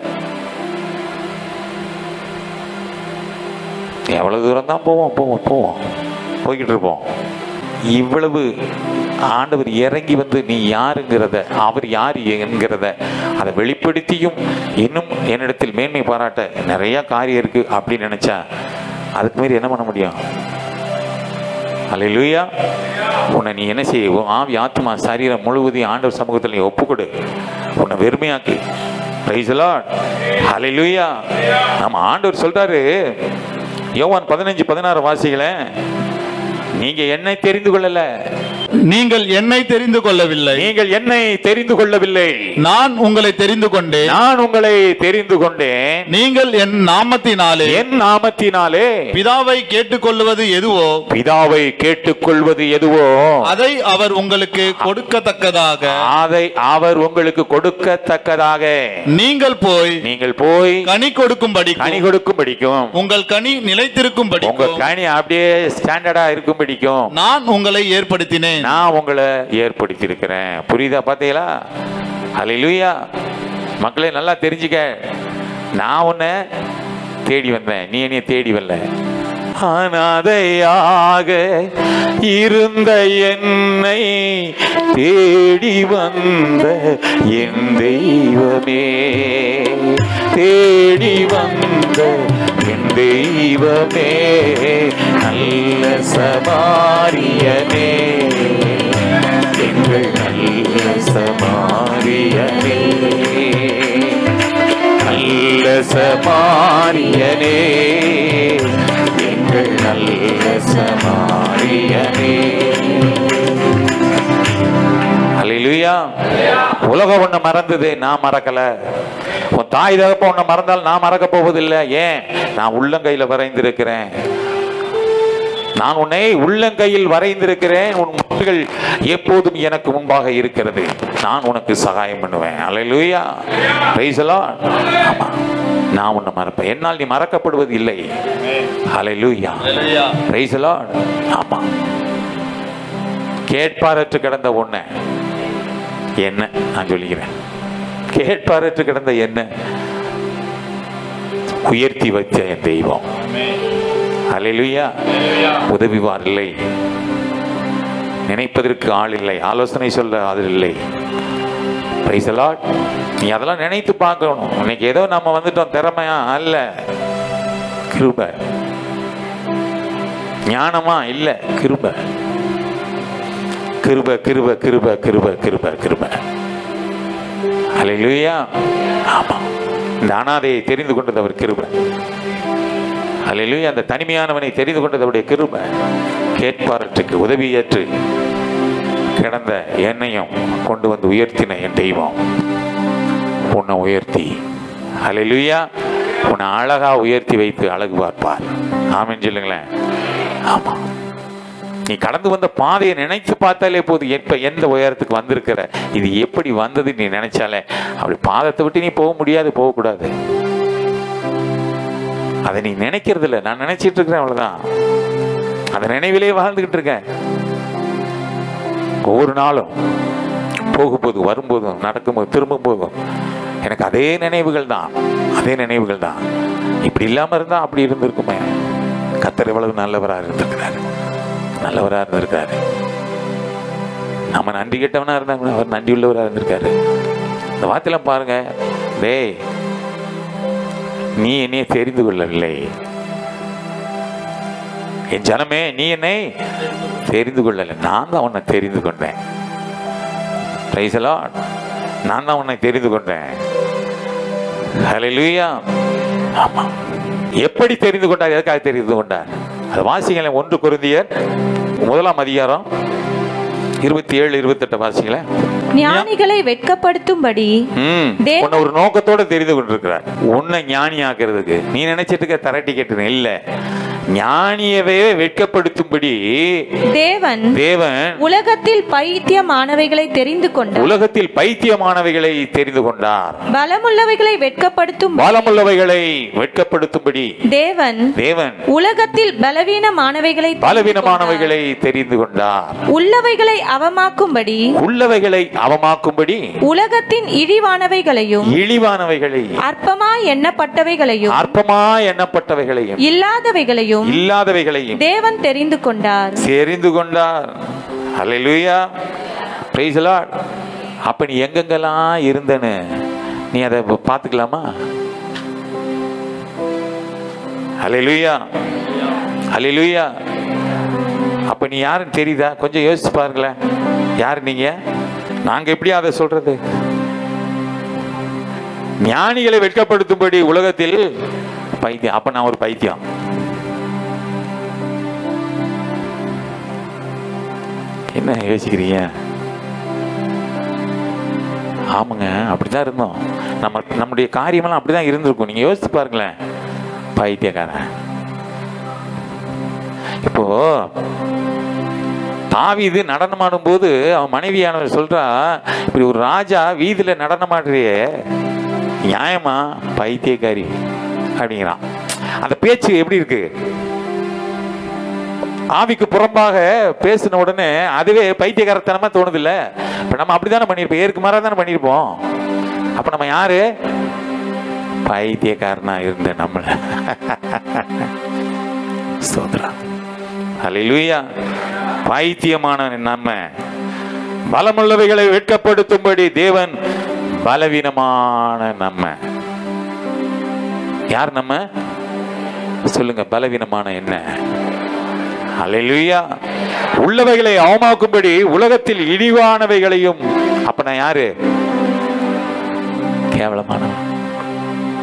எவ்வளவு தூரம் தான் போவோம் போவோம் போவோம் போய்கிட்டு இருப்போம் இவ்வளவு ஆண்டவர் இறங்கி வந்து நீ யாருங்கிறத அவர் யார் என்கிறத அதை வெளிப்படுத்தியும் இன்னும் என்னிடத்தில் மேன்மை பாராட்ட நிறைய காரியம் இருக்கு அப்படின்னு நினைச்சா அதுக்கு மீறி என்ன பண்ண முடியும் அல்லேலூயா உன்னை நீ என்ன செய்ய உன் ஆவி ஆத்மா சரீரம் முழுவதையும் ஆண்டவர் சமூகத்தில் நீ ஒப்புக்கொடு உன்னை வெறுமையாக்கு பிரைஸ் லார்ட் ஹalleluya நம்ம ஆண்டவர் சொல்றாரு யோவான் பதினஞ்சு பதினாறு வாசிகளேன் நீங்க என்னை தெரிந்து கொள்ளல நீங்கள் என்னை தெரிந்து கொள்ளவில்லை நீங்கள் என்னை தெரிந்து கொள்ளவில்லை நான் உங்களை தெரிந்து கொண்டேன் நான் உங்களை தெரிந்து கொண்டேன் நீங்கள் என் நாமத்தினாலே என் நாமத்தினாலே பிதாவை கேட்டுக்கொள்வது எதுவோ பிதாவை கேட்டுக்கொள்வது எதுவோ அதை அவர் உங்களுக்கு கொடுக்கத்தக்கதாக அதை அவர் உங்களுக்கு கொடுக்கத்தக்கதாக நீங்கள் போய் நீங்கள் போய் கனி கொடுக்கும்படி கனி கொடுக்கும் படிக்கும் உங்கள் கனி நிலைத்திருக்கும் உங்க கனி அப்படியே ஸ்டாண்டர்டா இருக்கும் பிடிக்கும் நான் உங்களை ஏற்படுத்தினேன் நான் உங்களை ஏற்படுத்தி இருக்கிறேன் புரியுதா பார்த்தீங்களா அல்லேலூயா மக்களே நல்லா தெரிஞ்சுக்க நான் உன்னை தேடி வந்தேன் நீ என்னைய தேடி வரல அனாதையாக இருந்த என்னை தேடி வந்த என் தெய்வமே தேடி வந்த என் தெய்வமே நல்ல சமாரியனே எங்கள் நல்ல சமாரியனே நல்ல சமாரியனே எங்கள் நல்ல சமாரியனே அல்லேலூயா உலகம் உன்னை மறந்தது நான் மறக்கல உன் தாய் தகப்ப உன்னை மறந்தால் நான் மறக்க போவதில்லை ஏன் நான் உள்ளங்கையில வரைந்திருக்கிறேன் நான் உன்னை உள்ளங்கையில் வரைந்திருக்கிறேன் உன் முட்டுகள் எப்போதும் எனக்கு முன்பாக இருக்கிறது நான் உனக்கு சகாயம் பண்ணுவேன் அல்லேலூயா பிரைஸ் ஆமா நான் உன்னை மறப்பேன் என்னால் நீ மறக்கப்படுவது இல்லை அல்லேலூயா ஹalleluya பிரைஸ் ஆமா கேட்பாரற்று கிடந்த ஒண்ண என்ன நான் சொல்லிக்கிறேன் கேட்பாரற்று கிடந்த என்ன உயர்த்தி வச்ச என் தெய்வம் அல்லேலூயா உதவிவார் இல்லை நினைப்பதற்கு ஆள் இல்லை ஆலோசனை சொல்ல ஆள் இல்லை Praise the Lord. நீ அதெல்லாம் நினைத்து பார்க்கணும் இன்னைக்கு ஏதோ நம்ம வந்துட்டோம் திறமையா அல்ல கிருப ஞானமா இல்ல கிருப கிருப கிருப கிருப கிருப கிருப கிருப அல்லேலூயா ஆமா இந்த அனாதையை தெரிந்து கொண்டது அவர் கிருப அல்லேலூயா அந்த தனிமையானவனை தெரிந்து கொண்டது அவருடைய கிருப கேட்பாரற்றுக்கு உதவியேற்று கிடந்த என்னையும் கொண்டு வந்து உயர்த்தின என் தெய்வம் உன்னை உயர்த்தி அல்லேலூயா உன்னை அழகா உயர்த்தி வைத்து அழகு பார்ப்பார் ஆமென்னு சொல்லுங்களேன் ஆமா நீ கடந்து வந்த பாதையை நினைச்சு பார்த்தாலே போதும் எப்ப எந்த உயரத்துக்கு வந்திருக்கிற இது எப்படி வந்தது நீ நினைச்சாலே அப்படி பாதத்தை விட்டு நீ போக முடியாது போகக்கூடாது அதை நீ நினைக்கிறது இல்லை நான் நினைச்சிட்டு இருக்கிறேன் அவ்வளவுதான் அந்த நினைவிலே வாழ்ந்துகிட்டு இருக்கேன் ஒவ்வொரு நாளும் போகும்போது வரும்போதும் நடக்கும்போது திரும்பும் போதும் எனக்கு அதே நினைவுகள் தான் அதே நினைவுகள் தான் இப்படி இல்லாம இருந்தா அப்படி இருந்திருக்குமே கத்தர் எவ்வளவு நல்லவராக இருந்திருக்கிறாரு நல்லவராக இருந்திருக்காரு நம்ம நன்றி கெட்டவனா இருந்தாங்க அவர் நன்றி உள்ளவராக இருந்திருக்காரு இந்த வார்த்தையெல்லாம் பாருங்க டேய் நீ என்னைய தெரிந்து கொள்ளவில்லை என் ஜனமே நீ என்னை தெரிந்து கொள்ளலை நான் தான் உன்னை தெரிந்து கொண்டேன் Praise the Lord. நான் தான் உன்னை தெரிந்து கொண்டேன் ஹalleluya ஆமா எப்படி தெரிந்து கொண்டார் எதுக்காக தெரிந்து கொண்டார் அது வாசிங்களேன் ஒன்று குருந்தியர் முதலாம் அதிகாரம் இருபத்தி ஏழு இருபத்தெட்டு வாசிங்களேன் ஞானிகளை வெட்கப்படுத்தும்படி ம் தேவ- உன்னை ஒரு நோக்கத்தோட தெரிந்து கொண்டிருக்கிறார் உன்னை ஞானி ஆக்குறதுக்கு நீ நினைச்சிட்டு இருக்க தர டிக்கெட் இல்ல ஞானியவே வெட்கப்படுத்தும்படி தேவன் தேவன் உலகத்தில் பைத்தியமானவைகளை தெரிந்து கொண்டார் உலகத்தில் பைத்தியமானவைகளை தெரிந்து கொண்டார் பலமுள்ளவைகளை வெட்கப்படுத்தும் பாலமுள்ளவைகளை வெட்கப்படுத்தும்படி தேவன் தேவன் உலகத்தில் பலவீனமானவைகளை தெரிந்து பலவீனமானவைகளை தெரிந்து கொண்டார் கொண்டார். உள்ளவைகளை அவமாக்கும்படி உள்ளவைகளை அவமாக்கும்படி உலகத்தின் இழிவானவைகளையும் இழிவானவைகளை அற்பமா எண்ணப்பட்டவைகளையும் அற்பமா எண்ணப்பட்டவைகளையும் இல்லாதவைகளையும் இல்லாதவைகளையும் தேவன் தெரிந்து கொண்டார் தெரிந்து கொண்டார் அல்லேலூயா பிரைஸ் லார்ட் அப்ப நீ எங்கெங்கெல்லாம் இருந்தன்னு நீ அதை பார்த்துக்கலாமா அல்லேலூயா அல்லேலூயா அப்ப நீ யாருன்னு தெரியுதா கொஞ்சம் யோசிச்சு பாருங்களேன் யார் நீங்க நாங்க எப்படி அதை சொல்றது ஞானிகளை வெட்கப்படுத்தும்படி உலகத்தில் பைத்தியம் அப்ப நான் ஒரு பைத்தியம் என்ன யோசிக்கிறீங்க ஆமாங்க அப்படிதான் இருந்தோம் நம்ம நம்முடைய காரியமெல்லாம் அப்படிதான் இருந்திருக்கும் நீங்க யோசிச்சு பாருங்களேன் பைத்தியக்காரன் இப்போ தாவீது நடனமாடும் போது அவன் மனைவியானவர் சொல்றா இப்படி ஒரு ராஜா வீதியில நடனமாடுறியே நியாயமா பைத்தியக்காரி அப்படிங்கிறான் அந்த பேச்சு எப்படி இருக்கு ஆவிக்கு புறம்பாக பேசின உடனே அதுவே பைத்தியகாரத்தனமா தோணுது இல்ல இப்ப நம்ம அப்படித்தானே பண்ணிருப்போம் ஏற்கு மாறா தானே பண்ணிருப்போம் அப்ப நம்ம யாரு பைத்தியக்காரனா இருந்த நம்மள ஸ்தோத்திரம் ஹalleluya பைத்தியமான நம்ம பலமுள்ளவைகளை வெட்கப்படுத்தும்படி தேவன் பலவீனமான நம்ம யார் நம்ம சொல்லுங்க பலவீனமான என்ன அல்லேலூயா உள்ளவைகளை அவமாக்கும்படி உலகத்தில் இழிவானவைகளையும் அப்ப நான் யாரு கேவலமானவன்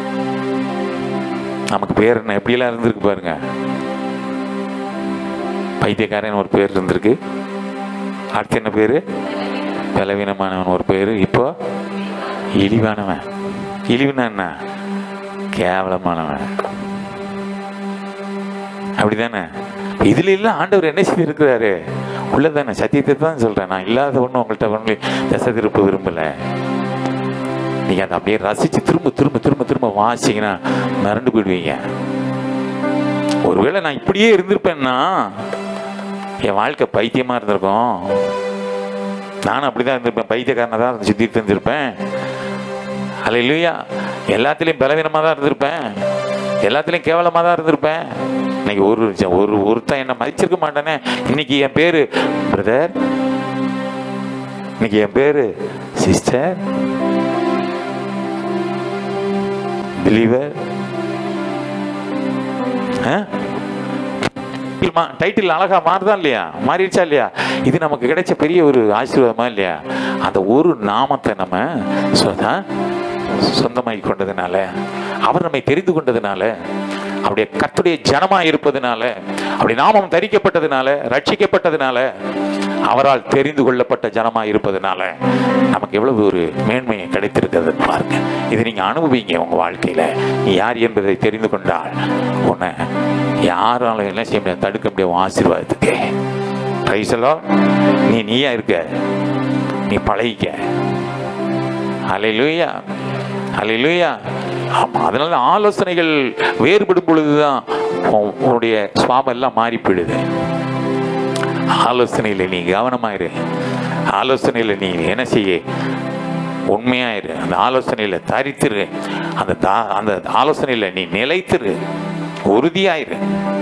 நமக்கு பேர் என்ன எப்படியெல்லாம் இருந்திருக்கு பாருங்க பைத்தியக்காரன் ஒரு பேர் இருந்திருக்கு அடுத்து என்ன பேர் பலவீனமானவன் ஒரு பேர் இப்போ இழிவானவன் இழிவுனா என்ன கேவலமானவன் அப்படிதானே இதுல எல்லாம் ஆண்டவர் என்ன செய்திருக்கிறாரு உள்ளதானே சத்தியத்தை தான் சொல்றேன் நான் இல்லாத ஒண்ணு உங்கள்கிட்ட ஒண்ணு தசை திருப்ப விரும்பல நீங்க அதை அப்படியே ரசிச்சு திரும்ப திரும்ப திரும்ப திரும்ப வாசிங்கன்னா மிரண்டு போயிடுவீங்க ஒருவேளை நான் இப்படியே இருந்திருப்பேன்னா என் வாழ்க்கை பைத்தியமா இருந்திருக்கும் நானும் அப்படிதான் இருந்திருப்பேன் பைத்தியக்காரனை தான் சுத்திட்டு இருந்திருப்பேன் அல்ல இல்லையா எல்லாத்துலேயும் பலவீனமாக தான் இருந்திருப்பேன் எல்லாத்துலேயும் கேவலமாக தான் இருந்திருப்பேன் இன்னைக்கு ஒரு ஒரு ஒருத்தன் என்னை மதிச்சிருக்க மாட்டானே இன்னைக்கு என் பேரு பிரதர் இன்னைக்கு என் பேரு சிஸ்டர் பிலீவர் டைட்டில் அழகா மாறுதா இல்லையா மாறிடுச்சா இல்லையா இது நமக்கு கிடைச்ச பெரிய ஒரு ஆசீர்வாதமா இல்லையா அந்த ஒரு நாமத்தை நம்ம சொன்னா சொந்தமாகி கொண்டதுனால அவர் நம்மை தெரிந்து கொண்டதுனால அவருடைய கர்த்துடைய ஜனமா இருப்பதனால அவருடைய நாமம் தரிக்கப்பட்டதுனால ரட்சிக்கப்பட்டதுனால அவரால் தெரிந்து கொள்ளப்பட்ட ஜனமா இருப்பதனால நமக்கு எவ்வளவு ஒரு மேன்மையை கிடைத்திருக்கிறது பாருங்க இதை நீங்க அனுபவிங்க உங்க வாழ்க்கையில நீ யார் என்பதை தெரிந்து கொண்டால் உன்னை யாராலும் என்ன செய்ய முடியாது தடுக்க முடியாது உன் ஆசீர்வாதத்துக்கு பிரைசலோ நீ நீயா இருக்க நீ பழகிக்க அலையிலுயா அலையிலுயா ஆமா அதனால ஆலோசனைகள் வேறுபடும் பொழுதுதான் உன்- உன்னுடைய சுவாபம் எல்லாம் மாறி போயிடுது ஆலோசனையில் நீ கவனமாயிரு ஆலோசனையில் நீ என்ன செய்ய உண்மையாயிரு அந்த ஆலோசனையில் தரித்திரு அந்த தா- அந்த ஆலோசனையில் நீ நிலைத்திரு உறுதியாயிரு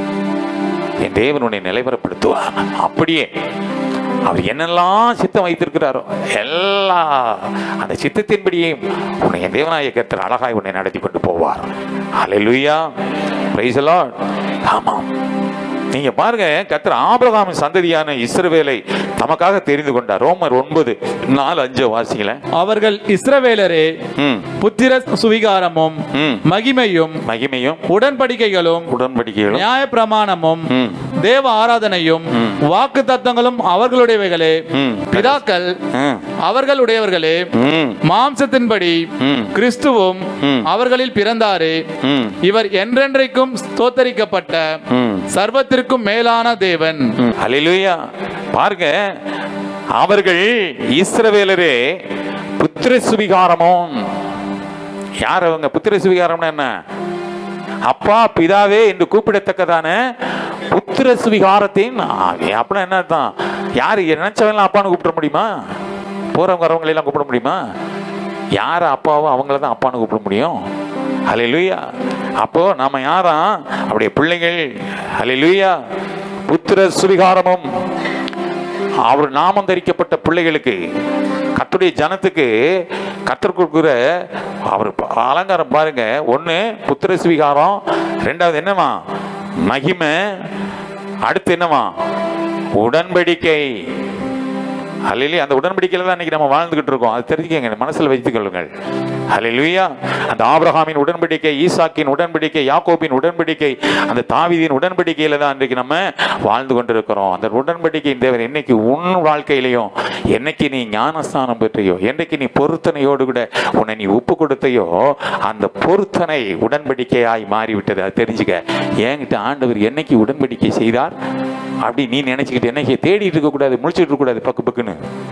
என் தேவன் உன்னை நிலைவரப்படுத்துவார் அப்படியே அவர் என்னெல்லாம் சித்தம் வைத்திருக்கிறாரோ எல்லா அந்த சித்தத்தின்படியே உன்னை என் தேவனாய கர்த்தர் அழகாய் உன்னை நடத்தி கொண்டு போவார் ஹalleluya praise the lord ஆமாம் நீங்க பாருங்க கர்த்தர் ஆபிரகாமின் சந்ததியான இஸ்ரவேலை தமக்காக தெரிந்து கொண்டார் ரோமர் ஒன்பது நாலு அஞ்சு வாசிங்கள அவர்கள் இஸ்ரவேலரே ம் புத்திர சுவிகாரமும் ம். மகிமையும் மகிமையும் உடன்படிக்கைகளும் உடன்படிக்கைகளும் நியாய பிரமாணமும் ம். தேவ ஆராதனையும் வாக்கு தத்தங்களும் அவர்களுடையவைகளே ம். பிதாக்கள் ம். அவர்களுடையவர்களே ம். மாம்சத்தின்படி ம். கிறிஸ்துவும் ம். அவர்களில் பிறந்தாரே ம். இவர் என்றென்றைக்கும் ஸ்தோத்தரிக்கப்பட்ட ம். சர்வத்திற்கும் மேலான தேவன் ஹalleluya பாருங்க அவர்கள் இஸ்ரவேலரே புத்திர சுவிகாரமும் யார் அவங்க புத்திர சுவிகாரம்னா என்ன அப்பா பிதாவே என்று கூப்பிடத்தக்கதான புத்திர சுவிகாரத்தின் ஆவி. அப்படின்னா என்ன அர்த்தம் யார் நினைச்சவங்க அப்பான்னு கூப்பிட முடியுமா போறவங்க வரவங்களை எல்லாம் கூப்பிட முடியுமா யார் அப்பாவோ அவங்கள தான் அப்பான்னு கூப்பிட முடியும் ஹalleluya அப்போ நாம யாரா அப்படியே பிள்ளைகள் ஹalleluya புத்திர சுவிகாரமும் அவர் நாமம் தரிக்கப்பட்ட பிள்ளைகளுக்கு கர்த்தருடைய ஜனத்துக்கு கத்தர் கொடுக்குற அவர் ப- அலங்காரம் பாருங்க ஒன்று புத்திர சுவிகாரம் ரெண்டாவது என்னவா மகிமை அடுத்து என்னவா உடன்படிக்கை ஹalleluya அந்த உடன்படிக்கையில தான் இன்னைக்கு நம்ம வாழ்ந்துகிட்டு இருக்கோம் அது தெரிஞ்சுக்கங்க மனசுல வைத்துக் கொள்ளுங்கள் ஹalleluya அந்த ஆபிரகாமின் உடன்படிக்கை ஈசாக்கின் உடன்படிக்கை யாக்கோபின் உடன்படிக்கை அந்த தாவீதின் உடன்படிக்கையில தான் இன்றைக்கு நம்ம வாழ்ந்து கொண்டிருக்கிறோம் அந்த உடன்படிக்கையின் தேவன் என்னைக்கு உன் வாழ்க்கையிலையும் என்னைக்கு நீ ஞானஸ்தானம் பெற்றையோ என்னைக்கு நீ பொருத்தனையோடு கூட உன்னை நீ ஒப்பு கொடுத்தையோ அந்த பொருத்தனை உடன்படிக்கையாய் மாறிவிட்டது அது தெரிஞ்சுக்க என்கிட்ட ஆண்டவர் என்னைக்கு உடன்படிக்கை செய்தார் அப்படி நீ நினைச்சுக்கிட்டு என்னைக்கு தேடிட்டு இருக்க கூடாது முழிச்சிட்டு இருக்க கூடாது பக்கு பக்குன்னு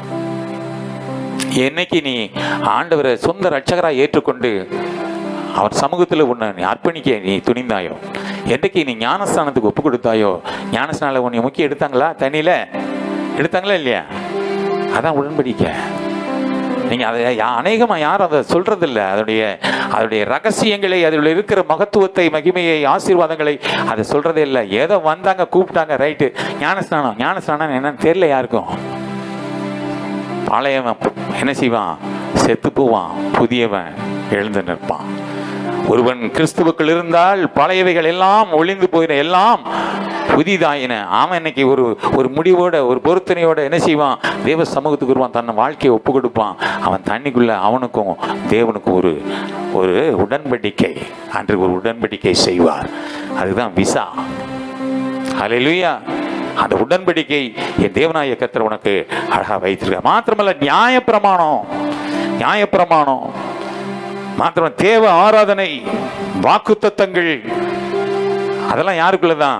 என்னைக்கு நீ ஆண்டவரை சொந்த ரட்சகராய் ஏற்றுக்கொண்டு அவர் சமூகத்தில் உன்னை நீ அர்ப்பணிக்க நீ துணிந்தாயோ என்றைக்கு நீ ஞானஸ்தானத்துக்கு ஒப்பு கொடுத்தாயோ ஞானஸ்தானில் உன்னை முக்கிய எடுத்தாங்களா தண்ணியில் எடுத்தாங்களா இல்லையா அதான் உடன்படிக்கை நீங்கள் அதை யா- அநேகமா யாரும் அதை சொல்றதில்ல அதனுடைய அதனுடைய ரகசியங்களை அதில் இருக்கிற மகத்துவத்தை மகிமையை ஆசீர்வாதங்களை அதை சொல்றதே இல்லை ஏதோ வந்தாங்க கூப்பிட்டாங்க ரைட்டு ஞானஸ்நானம் ஞானஸ்நானம் என்னன்னு தெரியல யாருக்கும் பழையவன் என்ன செய்வான் செத்து போவான் புதியவன் எழுந்து நிற்பான் ஒருவன் கிறிஸ்துவுக்குள் இருந்தால் பழையவைகள் எல்லாம் ஒளிந்து போயின எல்லாம் புதிதாயின அவன் இன்னைக்கு ஒரு ஒரு முடிவோட ஒரு பொருத்தனையோட என்ன செய்வான் தேவ சமூகத்துக்கு வருவான் தன்னை வாழ்க்கையை ஒப்பு கொடுப்பான் அவன் தண்ணிக்குள்ள அவனுக்கும் தேவனுக்கும் ஒரு ஒரு உடன்படிக்கை அன்று ஒரு உடன்படிக்கை செய்வார் அதுதான் விசா ஹalleluya அந்த உடன்படிக்கை என் தேவனாய கத்தர் உனக்கு அழகா வைத்திருக்க மாத்திரமல்ல நியாயப்பிரமாணம் நியாயப்பிரமாணம் மாத்திரம் தேவ ஆராதனை வாக்குத்தத்தங்கள் அதெல்லாம் யாருக்குள்ளதான்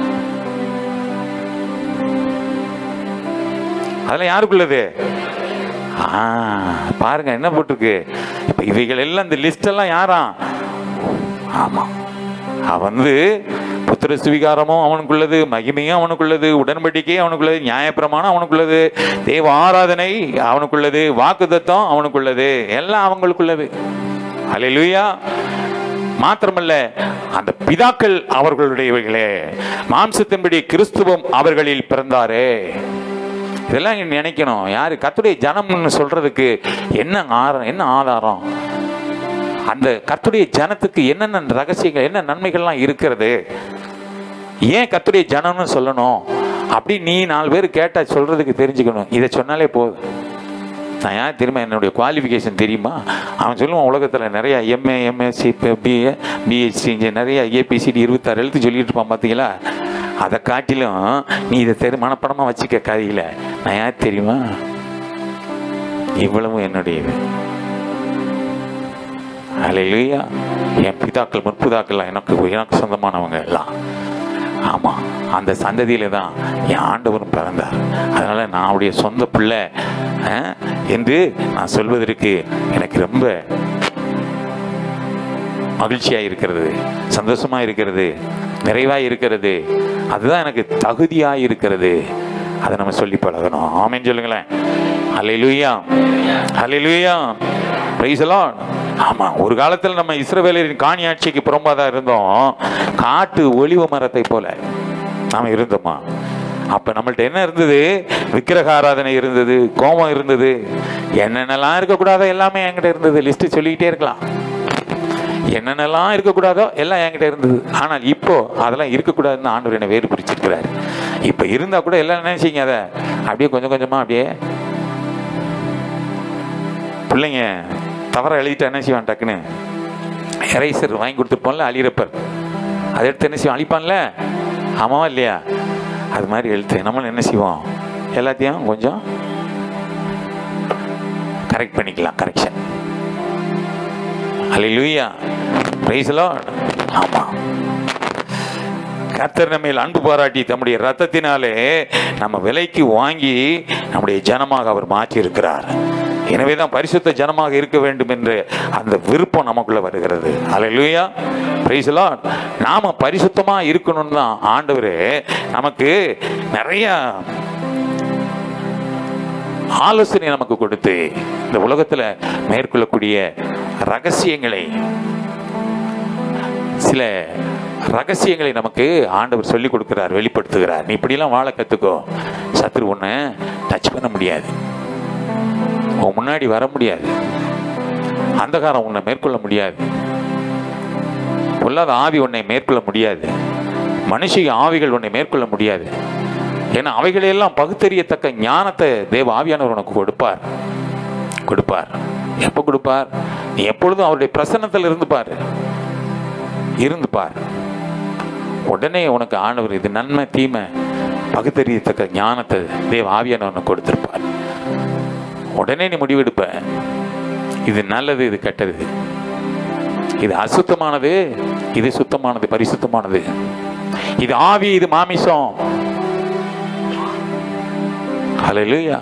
அதெல்லாம் யாருக்குள்ளது ஆ, பாருங்க என்ன போட்டிருக்கு இப்ப இவைகள் எல்லாம் இந்த லிஸ்ட் எல்லாம் யாரா ஆமா அவன் வந்து புத்திர சுவிகாரமும் அவனுக்குள்ளது மகிமையும் அவனுக்குள்ளது உடன்படிக்கையும் அவனுக்குள்ளது நியாயப்பிரமாணம் அவனுக்குள்ளது தேவ ஆராதனை அவனுக்குள்ளது வாக்குத்தத்தம் அவனுக்குள்ளது எல்லாம் அவங்களுக்குள்ளது அல்லேலூயா மாத்திரமல்ல அந்த பிதாக்கள் அவர்களுடையவைகளே மாம்சத்தின்படி கிறிஸ்துவம் அவர்களில் பிறந்தாரே இதெல்லாம் நீங்க நினைக்கணும் யாரு கத்துடைய ஜனம்னு சொல்றதுக்கு என்ன ஆரம் என்ன ஆதாரம் அந்த கத்துடைய ஜனத்துக்கு என்னென்ன ரகசியங்கள் என்ன நன்மைகள்லாம் இருக்கிறது ஏன் கத்துடைய ஜனம்னு சொல்லணும் அப்படி நீ நாலு பேர் கேட்டா சொல்றதுக்கு தெரிஞ்சுக்கணும் இதை சொன்னாலே போதும் நான் ஏன் திரும்ப என்னுடைய குவாலிஃபிகேஷன் தெரியுமா அவன் சொல்லுவான் உலகத்தில் நிறைய எம்ஏ எம்எஸ்சி பிஏ பிஹெச்சி நிறைய ஏபிசிடி இருபத்தாறு எழுத்து சொல்லிட்டு இருப்பான் பார்த்தீங்களா அதை காட்டிலும் நீ இதை தெரி மனப்படமாக வச்சுக்க கதையில் நான் ஏன் தெரியுமா இவ்வளவும் என்னுடையது அலையிலுயா என் பிதாக்கள் முற்பிதாக்கள் எனக்கு எனக்கு சொந்தமானவங்க எல்லாம் ஆமாம் அந்த சந்ததியில தான் என் ஆண்டவரும் பிறந்தார் அதனால நான் அவருடைய சொந்த பிள்ளை அஹ், என்று நான் சொல்வதற்கு எனக்கு ரொம்ப மகிழ்ச்சியா இருக்கிறது சந்தோஷமா இருக்கிறது நிறைவா இருக்கிறது அதுதான் எனக்கு தகுதியா இருக்கிறது அதை நம்ம சொல்லி பழகணும் ஆமென்னு சொல்லுங்களேன் ஹalleluya ஹalleluya praise the lord ஆமா ஒரு காலத்தில் நம்ம இஸ்ரவேலரின் காணி ஆட்சிக்கு புறம்பா தான் இருந்தோம் காட்டு ஒளிவ மரத்தை போல நாம இருந்தோமா அப்ப நம்மள்ட்ட என்ன இருந்தது விக்கிரக ஆராதனை இருந்தது கோபம் இருந்தது என்னென்னலாம் இருக்கக்கூடாதோ எல்லாமே என்கிட்ட இருந்தது லிஸ்ட் சொல்லிக்கிட்டே இருக்கலாம் என்னென்னலாம் இருக்கக்கூடாதோ எல்லாம் என்கிட்ட இருந்தது ஆனால் இப்போ அதெல்லாம் இருக்கக்கூடாதுன்னு ஆண்டவர் என்னை வேறு பிரிச்சிருக்கிறாரு இப்போ இருந்தால் கூட எல்லாம் நினைச்சிங்க அதை அப்படியே கொஞ்சம் கொஞ்சமாக அப்படியே பிள்ளைங்க தவற எழுதிட்டு என்ன செய்வான் டக்குன்னு எரைசர் வாங்கி கொடுத்துருப்போம்ல அழியிறப்பர் அதை எடுத்து என்ன செய்வான் அழிப்பான்ல ஆமாவா இல்லையா அது மாதிரி எழுத்து நம்மளும் என்ன செய்வோம் எல்லாத்தையும் கொஞ்சம் கரெக்ட் பண்ணிக்கலாம் கரெக்ஷன் ஹalleluya praise the lord ஆமா கர்த்தர் நம்மையில் அன்பு பாராட்டி தம்முடைய ரத்தத்தினாலே நம்ம விலைக்கு வாங்கி நம்முடைய ஜனமாக அவர் மாற்றி இருக்கிறார் எனவே தான் பரிசுத்த ஜனமாக இருக்க வேண்டும் என்ற அந்த விருப்பம் நமக்குள்ள வருகிறது ஹalleluya praise the lord நாம பரிசுத்தமா இருக்கணும்னு தான் ஆண்டவர் நமக்கு நிறைய ஆலோசனை நமக்கு கொடுத்து இந்த உலகத்துல மேற்கொள்ளக்கூடிய ரகசியங்களை சில ரகசியங்களை நமக்கு ஆண்டவர் சொல்லி கொடுக்கிறார் வெளிப்படுத்துகிறார் நீ இப்படிலாம் வாழ கத்துக்கோ சத்துரு உன்னை டச் பண்ண முடியாது உன் முன்னாடி வர முடியாது அந்தகாரம் உன்னை மேற்கொள்ள முடியாது பொல்லாத ஆவி உன்னை மேற்கொள்ள முடியாது மனுஷிக ஆவிகள் உன்னை மேற்கொள்ள முடியாது ஏன்னா அவைகளையெல்லாம் பகுத்தறியத்தக்க ஞானத்தை தேவ ஆவியானவர் உனக்கு கொடுப்பார் கொடுப்பார் எப்போ கொடுப்பார் நீ எப்பொழுதும் அவருடைய பிரசன்னத்தில் இருந்து பாரு இருந்து பார் உடனே உனக்கு ஆண்டவர் இது நன்மை தீமை பகுத்தறியத்தக்க ஞானத்தை தேவ ஆவியானவர் உனக்கு கொடுத்திருப்பார் உடனே நீ முடிவெடுப்ப இது நல்லது இது கெட்டது இது அசுத்தமானது இது சுத்தமானது பரிசுத்தமானது இது ஆவி இது மாமிசம் ஹalleluya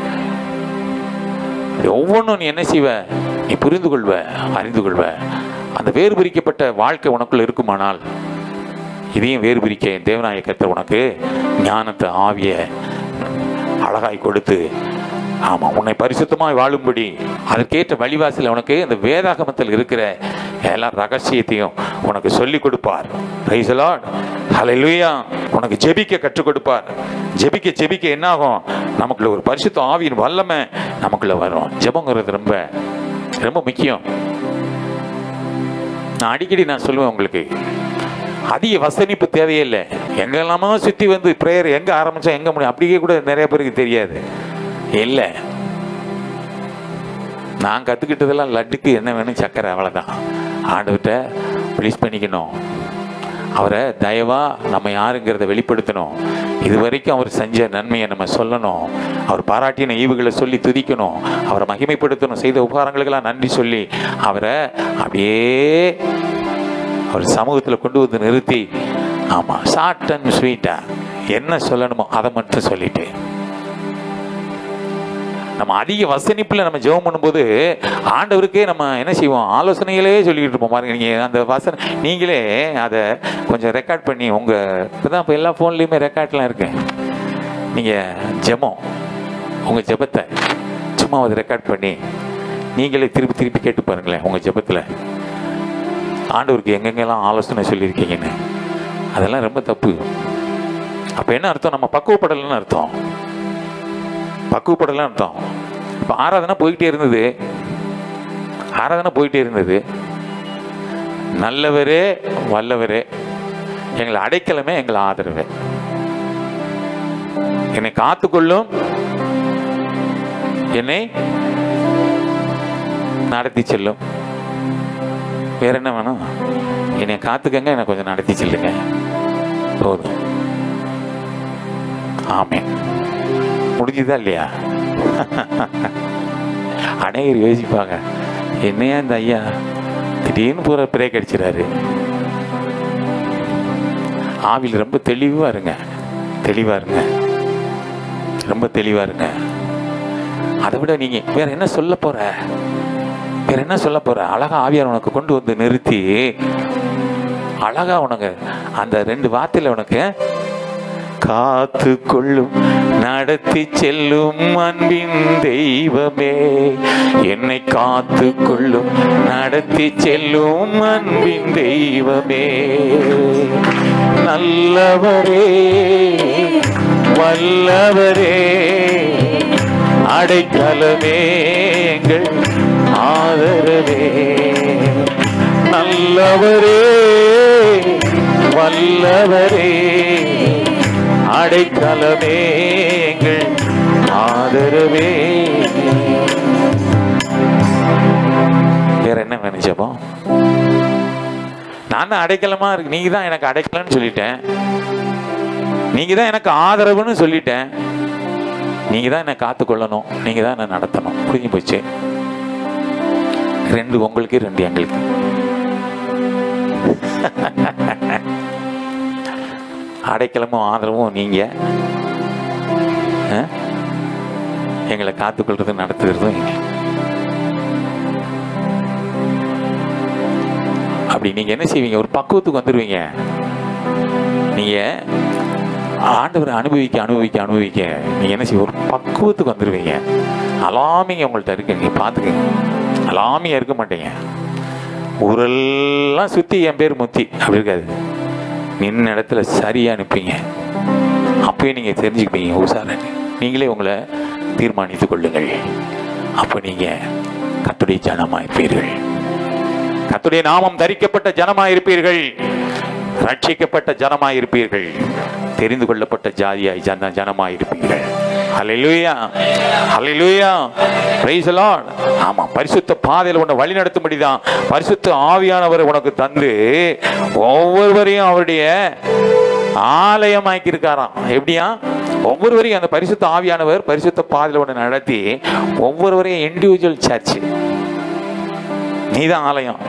இது ஒவ்வொன்றும் நீ என்ன செய்வ நீ புரிந்து கொள்வ அறிந்து கொள்வ அந்த வேறு பிரிக்கப்பட்ட வாழ்க்கை உனக்குள்ள இருக்குமானால் இதையும் வேறு பிரிக்க என் தேவநாய கர்த்தர் உனக்கு ஞானத்தை ஆவிய அழகாய் கொடுத்து ஆமாம் உன்னை பரிசுத்தமாய் வாழும்படி அதற்கேற்ற வழிவாசல் உனக்கு இந்த வேதாகமத்தில் இருக்கிற எல்லா ரகசியத்தையும் உனக்கு சொல்லி கொடுப்பார் Praise the Lord. Hallelujah. உனக்கு ஜெபிக்க கற்றுக் கொடுப்பார் ஜெபிக்க ஜெபிக்க என்ன ஆகும் நமக்குள்ள ஒரு பரிசுத்த ஆவியின் வல்லமை நமக்குள்ள வரும் ஜெபங்கிறது ரொம்ப ரொம்ப முக்கியம் நான் அடிக்கடி நான் சொல்லுவேன் உங்களுக்கு அதிக வசனிப்பு தேவையே இல்லை எங்கெல்லாமோ சுற்றி வந்து ப்ரேயர் எங்கே ஆரம்பிச்சா எங்கே முடியும் அப்படியே கூட நிறைய பேருக்கு தெரியாது இல்லை நான் கற்றுக்கிட்டதெல்லாம் லட்டுக்கு என்ன வேணும் சக்கரை அவ்வளோதான் ஆண்டவர்கிட்ட ப்ளீஸ் பண்ணிக்கணும் அவரை தயவா நம்ம யாருங்கிறத வெளிப்படுத்தணும் இது வரைக்கும் அவர் செஞ்ச நன்மையை நம்ம சொல்லணும் அவர் பாராட்டின ஈவுகளை சொல்லி துதிக்கணும் அவரை மகிமைப்படுத்தணும் செய்த உபகாரங்களுக்கெல்லாம் நன்றி சொல்லி அவரை அப்படியே அவர் சமூகத்தில் கொண்டு வந்து நிறுத்தி ஆமாம் ஷார்ட் அண்ட் ஸ்வீட்டாக என்ன சொல்லணுமோ அதை மட்டும் சொல்லிட்டு நம்ம அதிக வசனிப்பில் நம்ம ஜெபம் பண்ணும்போது ஆண்டவருக்கே நம்ம என்ன செய்வோம் ஆலோசனைகளே சொல்லிக்கிட்டு இருப்போம் பாருங்க நீங்கள் அந்த வசன நீங்களே அதை கொஞ்சம் ரெக்கார்ட் பண்ணி உங்கள் இப்போதான் இப்போ எல்லா ஃபோன்லேயுமே ரெக்கார்ட்லாம் இருக்கு நீங்கள் ஜெபம் உங்கள் ஜெபத்தை சும்மா அதை ரெக்கார்ட் பண்ணி நீங்களே திருப்பி திருப்பி கேட்டு பாருங்களேன் உங்கள் ஜெபத்தில் ஆண்டவருக்கு எங்கெங்கெல்லாம் ஆலோசனை சொல்லியிருக்கீங்கன்னு அதெல்லாம் ரொம்ப தப்பு அப்போ என்ன அர்த்தம் நம்ம பக்குவப்படலைன்னு அர்த்தம் பக்குவப்படலைன்னு அர்த்தம் இப்போ ஆராதனை போய்கிட்டே இருந்தது ஆராதனை போயிட்டே இருந்தது நல்லவரே வல்லவரே எங்களை அடைக்கலமே எங்களை ஆதரவே என்னை காத்துக்கொள்ளும் என்னை நடத்தி செல்லும் வேற என்ன வேணும் என்னை காத்துக்கங்க என்னை கொஞ்சம் நடத்தி செல்லுங்க போதும் ஆமே முடிஞ்சுதா இல்லையா அநேகர் யோசிப்பாங்க என்னையா இந்த ஐயா திடீர்னு பூரா பிரேக் அடிச்சிடாரு ஆவியில் ரொம்ப தெளிவா இருங்க தெளிவா இருங்க ரொம்ப தெளிவா இருங்க அதை விட நீங்க வேற என்ன சொல்ல போற வேற என்ன சொல்ல போற அழகா ஆவியார் உனக்கு கொண்டு வந்து நிறுத்தி அழகா உனக்கு அந்த ரெண்டு வார்த்தையில உனக்கு காத்து கொள்ளும் நடத்தி செல்லும் அன்பின் தெய்வமே என்னை காத்து கொள்ளும் நடத்தி செல்லும் அன்பின் தெய்வமே நல்லவரே வல்லவரே அடைக்கலமே எங்கள் ஆதரவே நல்லவரே வல்லவரே அடைக்கலமே எங்கள் ஆதரவே வேற என்ன வேணும் ஜெபம் நான் தான் அடைக்கலமா இருக்கு நீங்க தான் எனக்கு அடைக்கலன்னு சொல்லிட்டேன் நீங்க தான் எனக்கு ஆதரவுன்னு சொல்லிட்டேன் நீங்க தான் என்னை காத்துக்கொள்ளணும் நீங்க தான் என்னை நடத்தணும் புரிஞ்சு போச்சு ரெண்டு உங்களுக்கு ரெண்டு எங்களுக்கு அடைக்கலமும் ஆதரவும் நீங்க ஆ? எங்களை காத்துக்கொள்றது நடத்துறதும் நீங்க அப்படி நீங்க என்ன செய்வீங்க ஒரு பக்குவத்துக்கு வந்துருவீங்க நீங்க ஆண்டவரை அனுபவிக்க அனுபவிக்க அனுபவிக்க நீங்க என்ன செய்வீங்க ஒரு பக்குவத்துக்கு வந்துருவீங்க அலாமிங்க உங்கள்ட்ட இருக்கு நீங்க பாத்துக்கங்க அலாமியா இருக்க மாட்டீங்க ஊரெல்லாம் சுத்தி என் பேர் முத்தி அப்படி இருக்காது நின்ன இடத்துல சரியா அனுப்பிங்க அப்பயே நீங்க தெரிஞ்சுக்குவீங்க உஷாரன்னு நீங்களே உங்களை தீர்மானித்துக் கொள்ளுங்கள் அப்போ நீங்க கத்துடைய ஜனமா இருப்பீர்கள் கத்துடைய நாமம் தரிக்கப்பட்ட ஜனமா இருப்பீர்கள் ரட்சிக்கப்பட்ட ஜனமா இருப்பீர்கள் தெரிந்து கொள்ளப்பட்ட ஜாதியாய் ஜன ஜனமா இருப்பீர்கள் ஹalleluya ஹalleluya praise the lord ஆமா பரிசுத்த பாதையில் உன்னை வழி நடத்தும்படிதான் பரிசுத்த ஆவியானவர் உனக்கு தந்து ஒவ்வொருவரையும் அவருடைய ஆலயமாக்கி இருக்காராம் எப்படியா ஒவ்வொருவரையும் அந்த பரிசுத்த ஆவியானவர் பரிசுத்த பாதையில் உன்னை நடத்தி ஒவ்வொருவரையும் இண்டிவிஜுவல் சர்ச் நீதான் ஆலயம்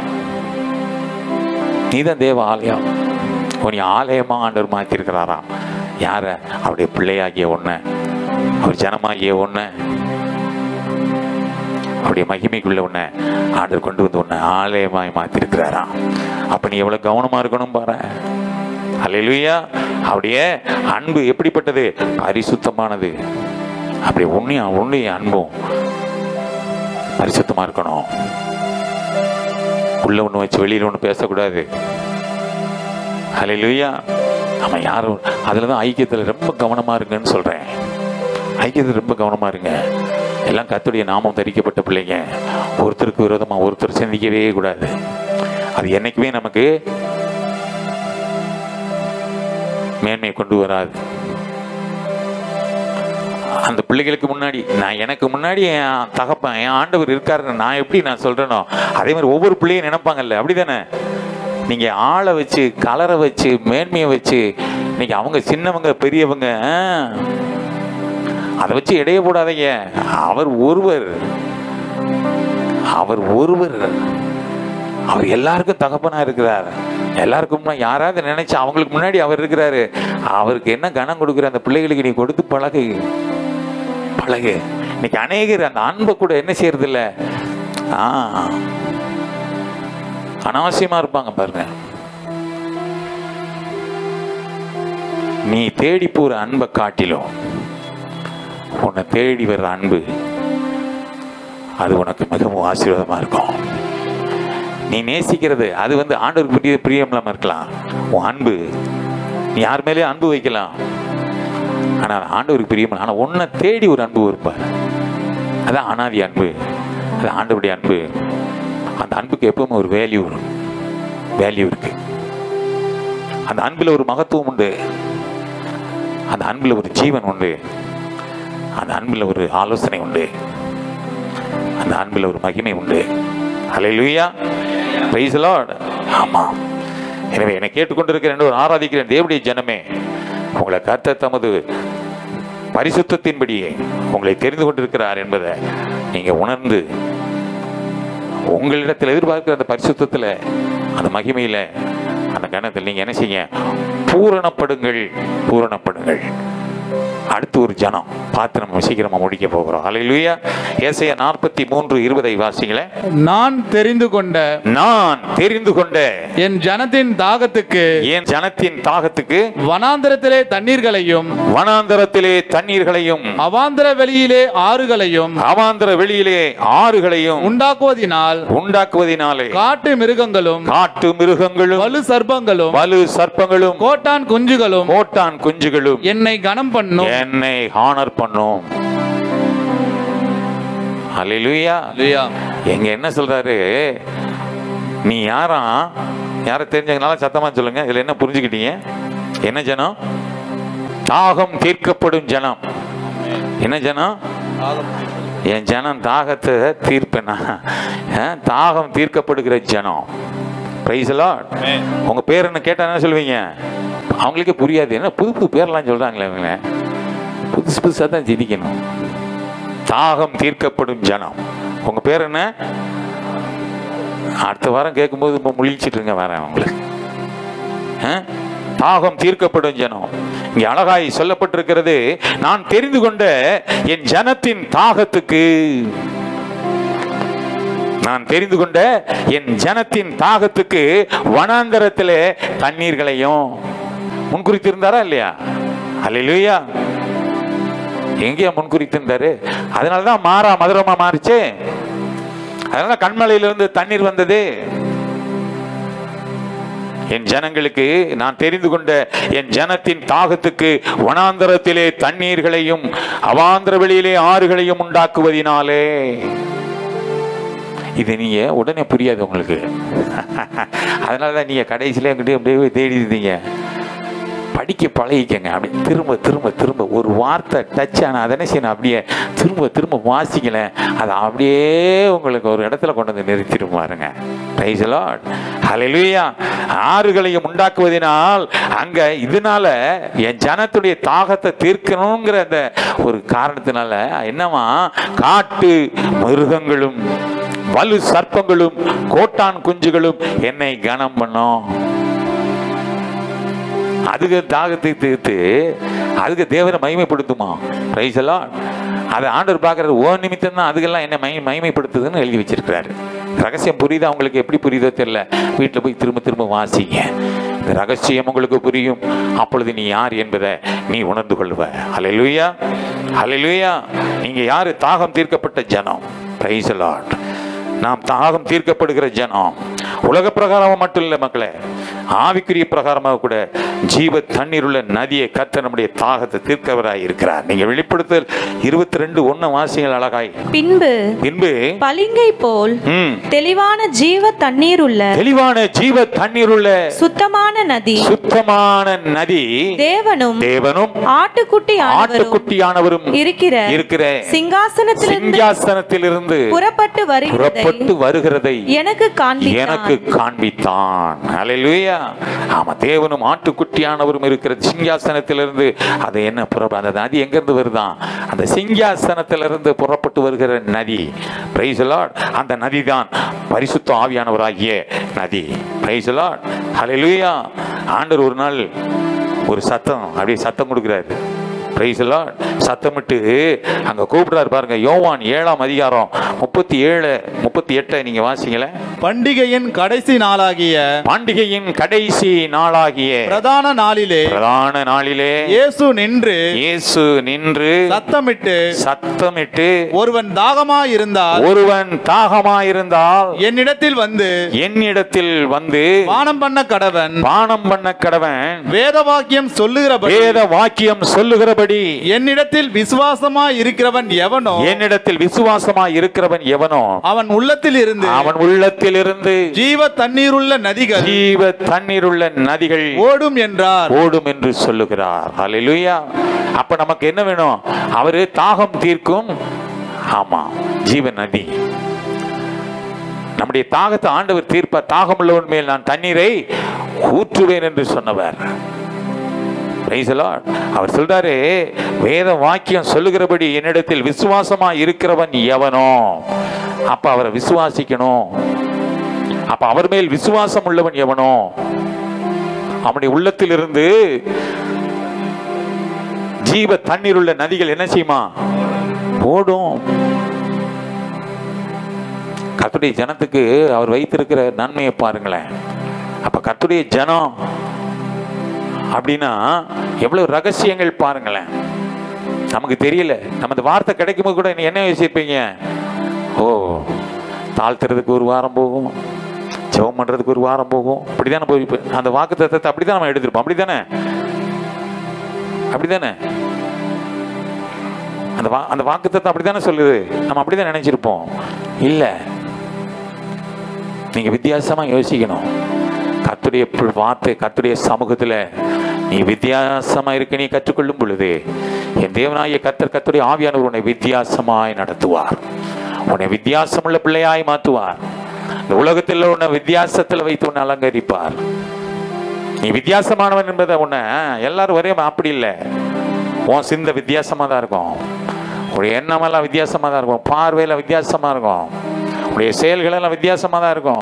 நீதான் தேவ ஆலயம் உன்னை ஆலயமா ஆண்டவர் மாற்றிருக்கிறாராம் யார அவருடைய பிள்ளையாகிய ஒன்ன அவர் ஜனமாகிய ஒன்ன அவருடைய மகிமைக்குள்ள உன்னை ஆண்டவர் கொண்டு வந்து உன்னை ஆலயமாய் மாற்றிருக்கிறாராம் அப்ப நீ எவ்வளவு கவனமா இருக்கணும் பாரு அல்லேலூயா அவருடைய அன்பு எப்படிப்பட்டது பரிசுத்தமானது அப்படி உண்மையா உண்மைய அன்பும் பரிசுத்தமா இருக்கணும் உள்ள ஒண்ணு வச்சு வெளியில ஒண்ணு பேசக்கூடாது ஹalleluya நம்ம யாரும் அதில் தான் ஐக்கியத்தில் ரொம்ப கவனமா இருங்கன்னு சொல்றேன் ஐக்கியத்தில் ரொம்ப கவனமா இருங்க எல்லாம் கர்த்தருடைய நாமம் தரிக்கப்பட்ட பிள்ளைங்க ஒருத்தருக்கு விரோதமா ஒருத்தர் சிந்திக்கவே கூடாது அது என்னைக்குமே நமக்கு மேன்மை கொண்டு வராது அந்த பிள்ளைகளுக்கு முன்னாடி நான் எனக்கு முன்னாடி என் தகப்பன் என் ஆண்டவர் இருக்காருன்னு நான் எப்படி நான் சொல்றேனோ அதே மாதிரி ஒவ்வொரு பிள்ளையும் நினைப்பாங்கல்ல அப்படிதானே நீங்க ஆளை வச்சு கலரை வச்சு மேன்மையை வச்சு நீங்க அவங்க சின்னவங்க பெரியவங்க ஆ, அதை வச்சு இடைய போடாதீங்க அவர் ஒருவர் அவர் ஒருவர் அவர் எல்லாருக்கும் தகப்பனா இருக்கிறார் எல்லாருக்கும் முன்னா- யாராவது நினைச்சு அவங்களுக்கு முன்னாடி அவர் இருக்கிறாரு அவருக்கு என்ன கனம் கொடுக்குற அந்த பிள்ளைகளுக்கு நீ கொடுத்து பழகு பழகு இன்னைக்கு அநேகர் அந்த அன்பை கூட என்ன செய்யறது இல்ல ஆ அனாவசியமா இருப்பாங்க பாருங்க நீ தேடி போற அன்பை காட்டிலும் உன்னை தேடி வர்ற அன்பு அது உனக்கு மிகவும் ஆசீர்வாதமா இருக்கும் நீ நேசிக்கிறது அது வந்து ஆண்டவருக்கு பிரிய பிரியம் இல்லாம இருக்கலாம் உன் அன்பு நீ யார் மேலேயும் அன்பு வைக்கலாம் ஆனால் ஆண்டவருக்கு பிரியம் ஆனால் உன்னை தேடி ஒரு அன்பு இருப்பார் அதான் அனாதி அன்பு அது ஆண்டவருடைய அன்பு அந்த அன்புக்கு எப்பவுமே ஒரு வேல்யூ வேல்யூ இருக்கு அந்த அன்பில் ஒரு மகத்துவம் உண்டு அந்த அன்பில் ஒரு ஜீவன் உண்டு அந்த அன்பில் ஒரு ஆலோசனை உண்டு அந்த அன்பில் ஒரு மகிமை உண்டு ஹalleluya praise the lord ஆமா எனவே என்னை கேட்டுக்கொண்டிருக்கிற என்று ஒரு ஆராதிக்கிற தேவனுடைய ஜனமே உங்களை கர்த்தர் தமது பரிசுத்தத்தின்படியே உங்களை தெரிந்து கொண்டிருக்கிறார் என்பதை நீங்க உணர்ந்து உங்களிடத்தில் எதிர்பார்க்கிற அந்த பரிசுத்தத்தில் அந்த மகிமையில அந்த கணத்தில் நீங்க என்ன செய்ய பூரணப்படுங்கள் பூரணப்படுங்கள் அடுத்து ஒரு ஜனம் பார்த்து நம்ம சீக்கிரமா முடிக்க போகிறோம் அலையிலுயா ஏசையா நாற்பத்தி மூன்று இருபதை வாசிங்களேன் நான் தெரிந்து கொண்ட நான் தெரிந்து கொண்ட என் ஜனத்தின் தாகத்துக்கு என் ஜனத்தின் தாகத்துக்கு வனாந்தரத்திலே தண்ணீர்களையும் வனாந்தரத்திலே தண்ணீர்களையும் அவாந்தர வெளியிலே ஆறுகளையும் அவாந்தர வெளியிலே ஆறுகளையும் உண்டாக்குவதினால் உண்டாக்குவதினாலே காட்டு மிருகங்களும் காட்டு மிருகங்களும் வலு சர்ப்பங்களும் வலு சர்ப்பங்களும் கோட்டான் குஞ்சுகளும் கோட்டான் குஞ்சுகளும் என்னை கனம் பண்ணும் என்னை ஹானர் பண்ணும் அல்லேலூயா அல்லேலூயா. எங்க என்ன சொல்றாரு நீ யாரா யாரை தெரிஞ்சதுனால சத்தமா சொல்லுங்க இதுல என்ன புரிஞ்சுக்கிட்டீங்க என்ன ஜனம் தாகம் தீர்க்கப்படும் ஜனம் என்ன ஜனம் என் ஜனம் தாகத்தை தீர்ப்பேனா அஹ், தாகம் தீர்க்கப்படுகிற ஜனம் பிரைஸ் உங்க பேர் என்ன கேட்டா என்ன சொல்லுவீங்க அவங்களுக்கே புரியாது என்ன புது புது பேர்லாம் சொல்றாங்களே இவங்க புதுசு புதுசாக தான் ஜெதிக்கணும் தாகம் தீர்க்கப்படும் ஜனம் உங்க பேர் என்ன அடுத்த வாரம் கேட்கும்போது இப்போ முழிச்சிட்டு இருங்க வரேன் உங்களுக்கு ஆ? தாகம் தீர்க்கப்படும் ஜனம் இங்க அழகாய் சொல்லப்பட்டிருக்கிறது நான் தெரிந்து கொண்ட என் ஜனத்தின் தாகத்துக்கு நான் தெரிந்து கொண்ட என் ஜனத்தின் தாகத்துக்கு வனாந்தரத்திலே தண்ணீர்களையும் முன்குறித்திருந்தாரா இல்லையா அல்லேலூயா எங்கேயா முன்குறித்திருந்தாரு அதனால தான் மாறா மதுரமா மாறிச்சே அதனால கண்மலையிலிருந்து தண்ணீர் வந்தது என் ஜனங்களுக்கு நான் தெரிந்து கொண்ட என் ஜனத்தின் தாகத்துக்கு வனாந்தரத்திலே தண்ணீர்களையும் அவாந்தர வெளியிலே ஆறுகளையும் உண்டாக்குவதினாலே இது நீங்க உடனே புரியாது உங்களுக்கு அதனால தான் நீங்க கடைசியில என்கிட்ட அப்படியே தேடி இருந்தீங்க படிக்க பழகிக்கங்க அப்படி திரும்ப திரும்ப திரும்ப ஒரு வார்த்தை டச் ஆனால் அதை என்ன செய்யணும் அப்படியே திரும்ப திரும்ப வாசிக்கலேன் அதை அப்படியே உங்களுக்கு ஒரு இடத்துல கொண்டு வந்து நிறுத்திட்டு பாருங்க Praise the Lord. Hallelujah. ஆறுகளையும் உண்டாக்குவதினால் அங்க இதனால என் ஜனத்துடைய தாகத்தை தீர்க்கணுங்கிற அந்த ஒரு காரணத்தினால என்னவா காட்டு மிருகங்களும் வலு சர்ப்பங்களும் கோட்டான் குஞ்சுகளும் என்னை கனம் பண்ணும் அதுக்கு தாகத்தை தீர்த்து அதுக்கு தேவனை மகிமைப்படுத்துமா பிரைஸ் எல்லாம் அதை ஆண்டவர் பார்க்கறது ஓ நிமித்தம் தான் அதுக்கெல்லாம் என்ன மகி மகிமைப்படுத்துதுன்னு எழுதி வச்சிருக்கிறாரு ரகசியம் புரியுதா உங்களுக்கு எப்படி புரியுதோ தெரியல வீட்டில் போய் திரும்ப திரும்ப வாசிங்க இந்த ரகசியம் உங்களுக்கு புரியும் அப்பொழுது நீ யார் என்பதை நீ உணர்ந்து கொள்வ ஹalleluya ஹalleluya நீங்க யாரு தாகம் தீர்க்கப்பட்ட ஜனம் பிரைஸ் லார்ட் நாம் தாகம் தீர்க்கப்படுகிற ஜனம் உலக பிரகாரம் மட்டும் இல்லை மக்களே ஆவிக்குரிய பிரகாரமாக கூட ஜீவ தண்ணீர் உள்ள நதியை கத்த நம்முடைய தாகத்தை தீர்க்கவராய் இருக்கிறார் நீங்க வெளிப்படுத்தல் இருபத்தி ரெண்டு ஒன்னு வாசிங்கள் அழகாய் பின்பு பின்பு பளிங்கை போல் ம், தெளிவான ஜீவ தண்ணீர் உள்ள தெளிவான ஜீவ தண்ணீர் உள்ள சுத்தமான நதி சுத்தமான நதி தேவனும் தேவனும் ஆட்டுக்குட்டி ஆனவரும் ஆட்டுக்குட்டியானவரும் இருக்கிற இருக்கிற சிங்காசனத்திலிருந்து சிங்காசனத்திலிருந்து புறப்பட்டு வருகிறதை புறப்பட்டு வருகிறதை எனக்கு எனக்கு காண்பித்தான் காண்பித்தான் ஹalleluya ஆமா தேவனும் ஆட்டுக்குட்டியானவரும் இருக்கிற சிங்காசனத்திலிருந்து அது என்ன புற அந்த நதி எங்க இருந்து வருதான் அந்த சிங்காசனத்திலிருந்து புறப்பட்டு வருகிற நதி பிரைஸ் அந்த நதி தான் பரிசுத்த ஆவியானவராகிய நதி பிரைஸ் லார்ட் ஹalleluya ஆண்டவர் ஒரு நாள் ஒரு சத்தம் அப்படியே சத்தம் கொடுக்குறாரு பிரைஸ் லார்ட் சத்தமிட்டு அங்க கூப்பிடுறாரு பாருங்க யோவான் ஏழாம் அதிகாரம் முப்பத்தி ஏழு முப்பத்தி எட்டை நீங்க வாசிங்களேன் பண்டிகையின் கடைசி நாளாகிய பண்டிகையின் கடைசி நாளாகிய பிரதான நாளிலே பிரதான நாளிலே இயேசு நின்று இயேசு நின்று சத்தமிட்டு சத்தமிட்டு ஒருவன் தாகமாயிருந்தால் ஒருவன் தாகமாயிருந்தால் என்னிடத்தில் வந்து என்னிடத்தில் வந்து பானம் பண்ண கடவன் பானம் பண்ண கடவன் வேத வாக்கியம் சொல்லுகிறபடி வேத வாக்கியம் சொல்லுகிறபடி என்னிடத்தில் விசுவாசமா இருக்கிறவன் எவனோ என்னிடத்தில் விசுவாசமாய் இருக்கிறவன் எவனோ அவன் உள்ளத்தில் இருந்து அவன் உள்ளத்திலிருந்து ஜீவ தண்ணீருள்ள நதிகள் ஜீவ தண்ணீருள்ள நதிகள் ஓடும் என்றார் ஓடும் என்று சொல்லுகிறார் ஹalleluya அப்ப நமக்கு என்ன வேணும் அவரு தாகம் தீர்க்கும் ஆமா ஜீவ நதி நம்முடைய தாகத்தை ஆண்டவர் தீர்ப்பார் தாகம் உள்ளவன் மேல் நான் தண்ணீரை ஊற்றுவேன் என்று சொன்னவர் Praise the Lord. அவர் சொல்றாரு வேத வாக்கியம் சொல்லுகிறபடி என்னிடத்தில் விசுவாசமா இருக்கிறவன் எவனோ அப்ப அவரை விசுவாசிக்கணும் அப்ப அவர் மேல் விசுவாசம் உள்ளவன் எவனோ அவனுடைய உள்ளத்திலிருந்து ஜீவ தண்ணீர் உள்ள நதிகள் என்ன செய்யுமா ஓடும் கர்த்தருடைய ஜனத்துக்கு அவர் வைத்திருக்கிற நன்மையை பாருங்களேன் அப்ப கர்த்தருடைய ஜனம் அப்படின்னா எவ்வளவு ரகசியங்கள் பாருங்களேன் நமக்கு தெரியல நம்ம இந்த வார்த்தை கிடைக்கும்போது கூட நீ என்ன யோசிப்பீங்க ஓ தாழ்த்துறதுக்கு ஒரு வாரம் போகும் ஜெபம் பண்றதுக்கு ஒரு வாரம் போகும் அப்படிதானே போய் இப்ப அந்த வாக்கு தத்தத்தை அப்படிதான் நம்ம எடுத்திருப்போம் அப்படிதானே அப்படிதானே அந்த வா அந்த வாக்கு தத்தம் அப்படிதானே சொல்லுது நம்ம அப்படிதான் நினைச்சிருப்போம் இல்ல நீங்க வித்தியாசமா யோசிக்கணும் கத்துடைய வார்த்தை கத்துடைய சமூகத்துல நீ வித்தியாசமா இருக்க நீ கற்றுக்கொள்ளும் பொழுது என் தேவனாகிய கத்தர் கத்துடைய ஆவியானவர் உன்னை வித்தியாசமாய் நடத்துவார் உன்னை வித்தியாசமுள்ள பிள்ளையாய் மாற்றுவார் இந்த உலகத்தில் உன்னை வித்தியாசத்தில் வைத்து உன்னை அலங்கரிப்பார் நீ வித்தியாசமானவன் என்பதை உன்னை எல்லாரும் ஒரே அப்படி இல்லை உன் சிந்த வித்தியாசமா தான் இருக்கும் உடைய எண்ணமெல்லாம் வித்தியாசமா தான் இருக்கும் பார்வையில வித்தியாசமா இருக்கும் உடைய செயல்கள் எல்லாம் வித்தியாசமா தான் இருக்கும்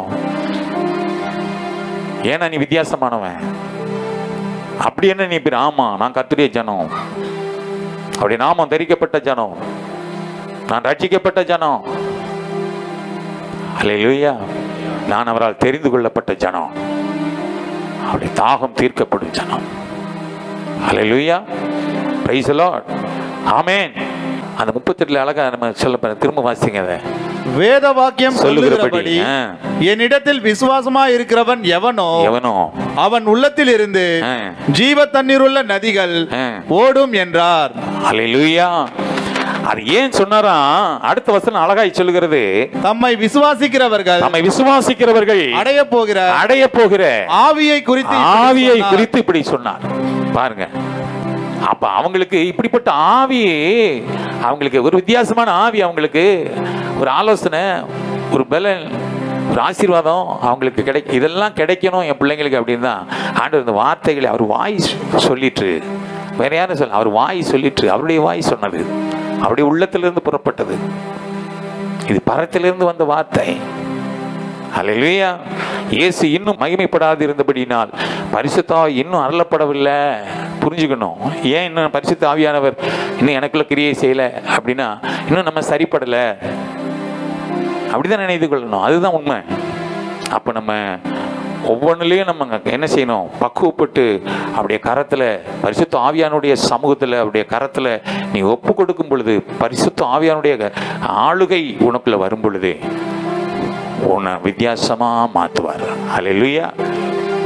ஏன்னா நீ வித்தியாசமானவன் அப்படி என்ன நீ பேர் ஆமா நான் கத்துடைய ஜனம் அப்படி நாமம் தரிக்கப்பட்ட ஜனம் நான் ரட்சிக்கப்பட்ட ஜனம் அல்லேலூயா நான் அவரால் தெரிந்து கொள்ளப்பட்ட ஜனம் அப்படி தாகம் தீர்க்கப்படும் ஜனம் அல்லேலூயா பிரைஸ் லார்ட் ஆமென் அந்த முப்பத்தெட்டுல அழகா நம்ம சொல்ல போறேன். திரும்ப வாசிங்க அதை வேத வாக்கியம் சொல்லுகிறபடி, சொல்லுகிறபடி ஆ. என்னிடத்தில் விசுவாசமா இருக்கிறவன் எவனோ எவனோ அவன் உள்ளத்தில் இருந்து ஆ. ஜீவ தண்ணீருள்ள நதிகள் ஆ. ஓடும் என்றார் அல்லேலூயா அது ஏன் சொன்னாராம் அடுத்த வசனம் அழகாய் சொல்லுகிறது தம்மை விசுவாசிக்கிறவர்கள் நம்மை விசுவாசிக்கிறவர்கள் அடைய போகிற அடைய போகிற ஆவியை குறித்து இப்படி ஆவியை சொன்னார். குறித்து இப்படி சொன்னார் பாருங்க அப்ப அவங்களுக்கு இப்படிப்பட்ட ஆவி அவங்களுக்கு ஒரு வித்தியாசமான ஆவி அவங்களுக்கு ஒரு ஆலோசனை ஒரு பலன் ஒரு ஆசீர்வாதம் அவங்களுக்கு கிடைக்கும் இதெல்லாம் கிடைக்கணும் என் பிள்ளைங்களுக்கு அப்படின்னு தான் ஆண்டவர் இந்த வார்த்தைகளை அவர் வாய் சொல்லிட்டு வேற யாரும் சொல்ல அவர் வாய் சொல்லிட்டு அவருடைய வாய் சொன்னது அவருடைய உள்ளத்திலிருந்து புறப்பட்டது இது பரத்திலிருந்து வந்த வார்த்தை அல்லேலூயா இயேசு இன்னும் மகிமைப்படாது இருந்தபடினால் பரிசுத்தா இன்னும் அருளப்படவில்லை புரிஞ்சுக்கணும் ஏன் இன்னும் பரிசுத்த ஆவியானவர் இன்னும் எனக்குள்ள கிரியை செய்யல அப்படின்னா இன்னும் நம்ம சரிப்படலை அப்படிதான் நினைத்து கொள்ளணும் அதுதான் உண்மை அப்போ நம்ம ஒவ்வொன்றுலேயும் நம்ம என்ன செய்யணும் பக்குவப்பட்டு அப்படியே கரத்தில் பரிசுத்த ஆவியானுடைய சமூகத்தில் அப்படியே கரத்தில் நீ ஒப்பு கொடுக்கும் பொழுது பரிசுத்த ஆவியானுடைய ஆளுகை உனக்குள்ள வரும் பொழுது உன்னை வித்தியாசமா மாத்துவார் அல்லேலூயா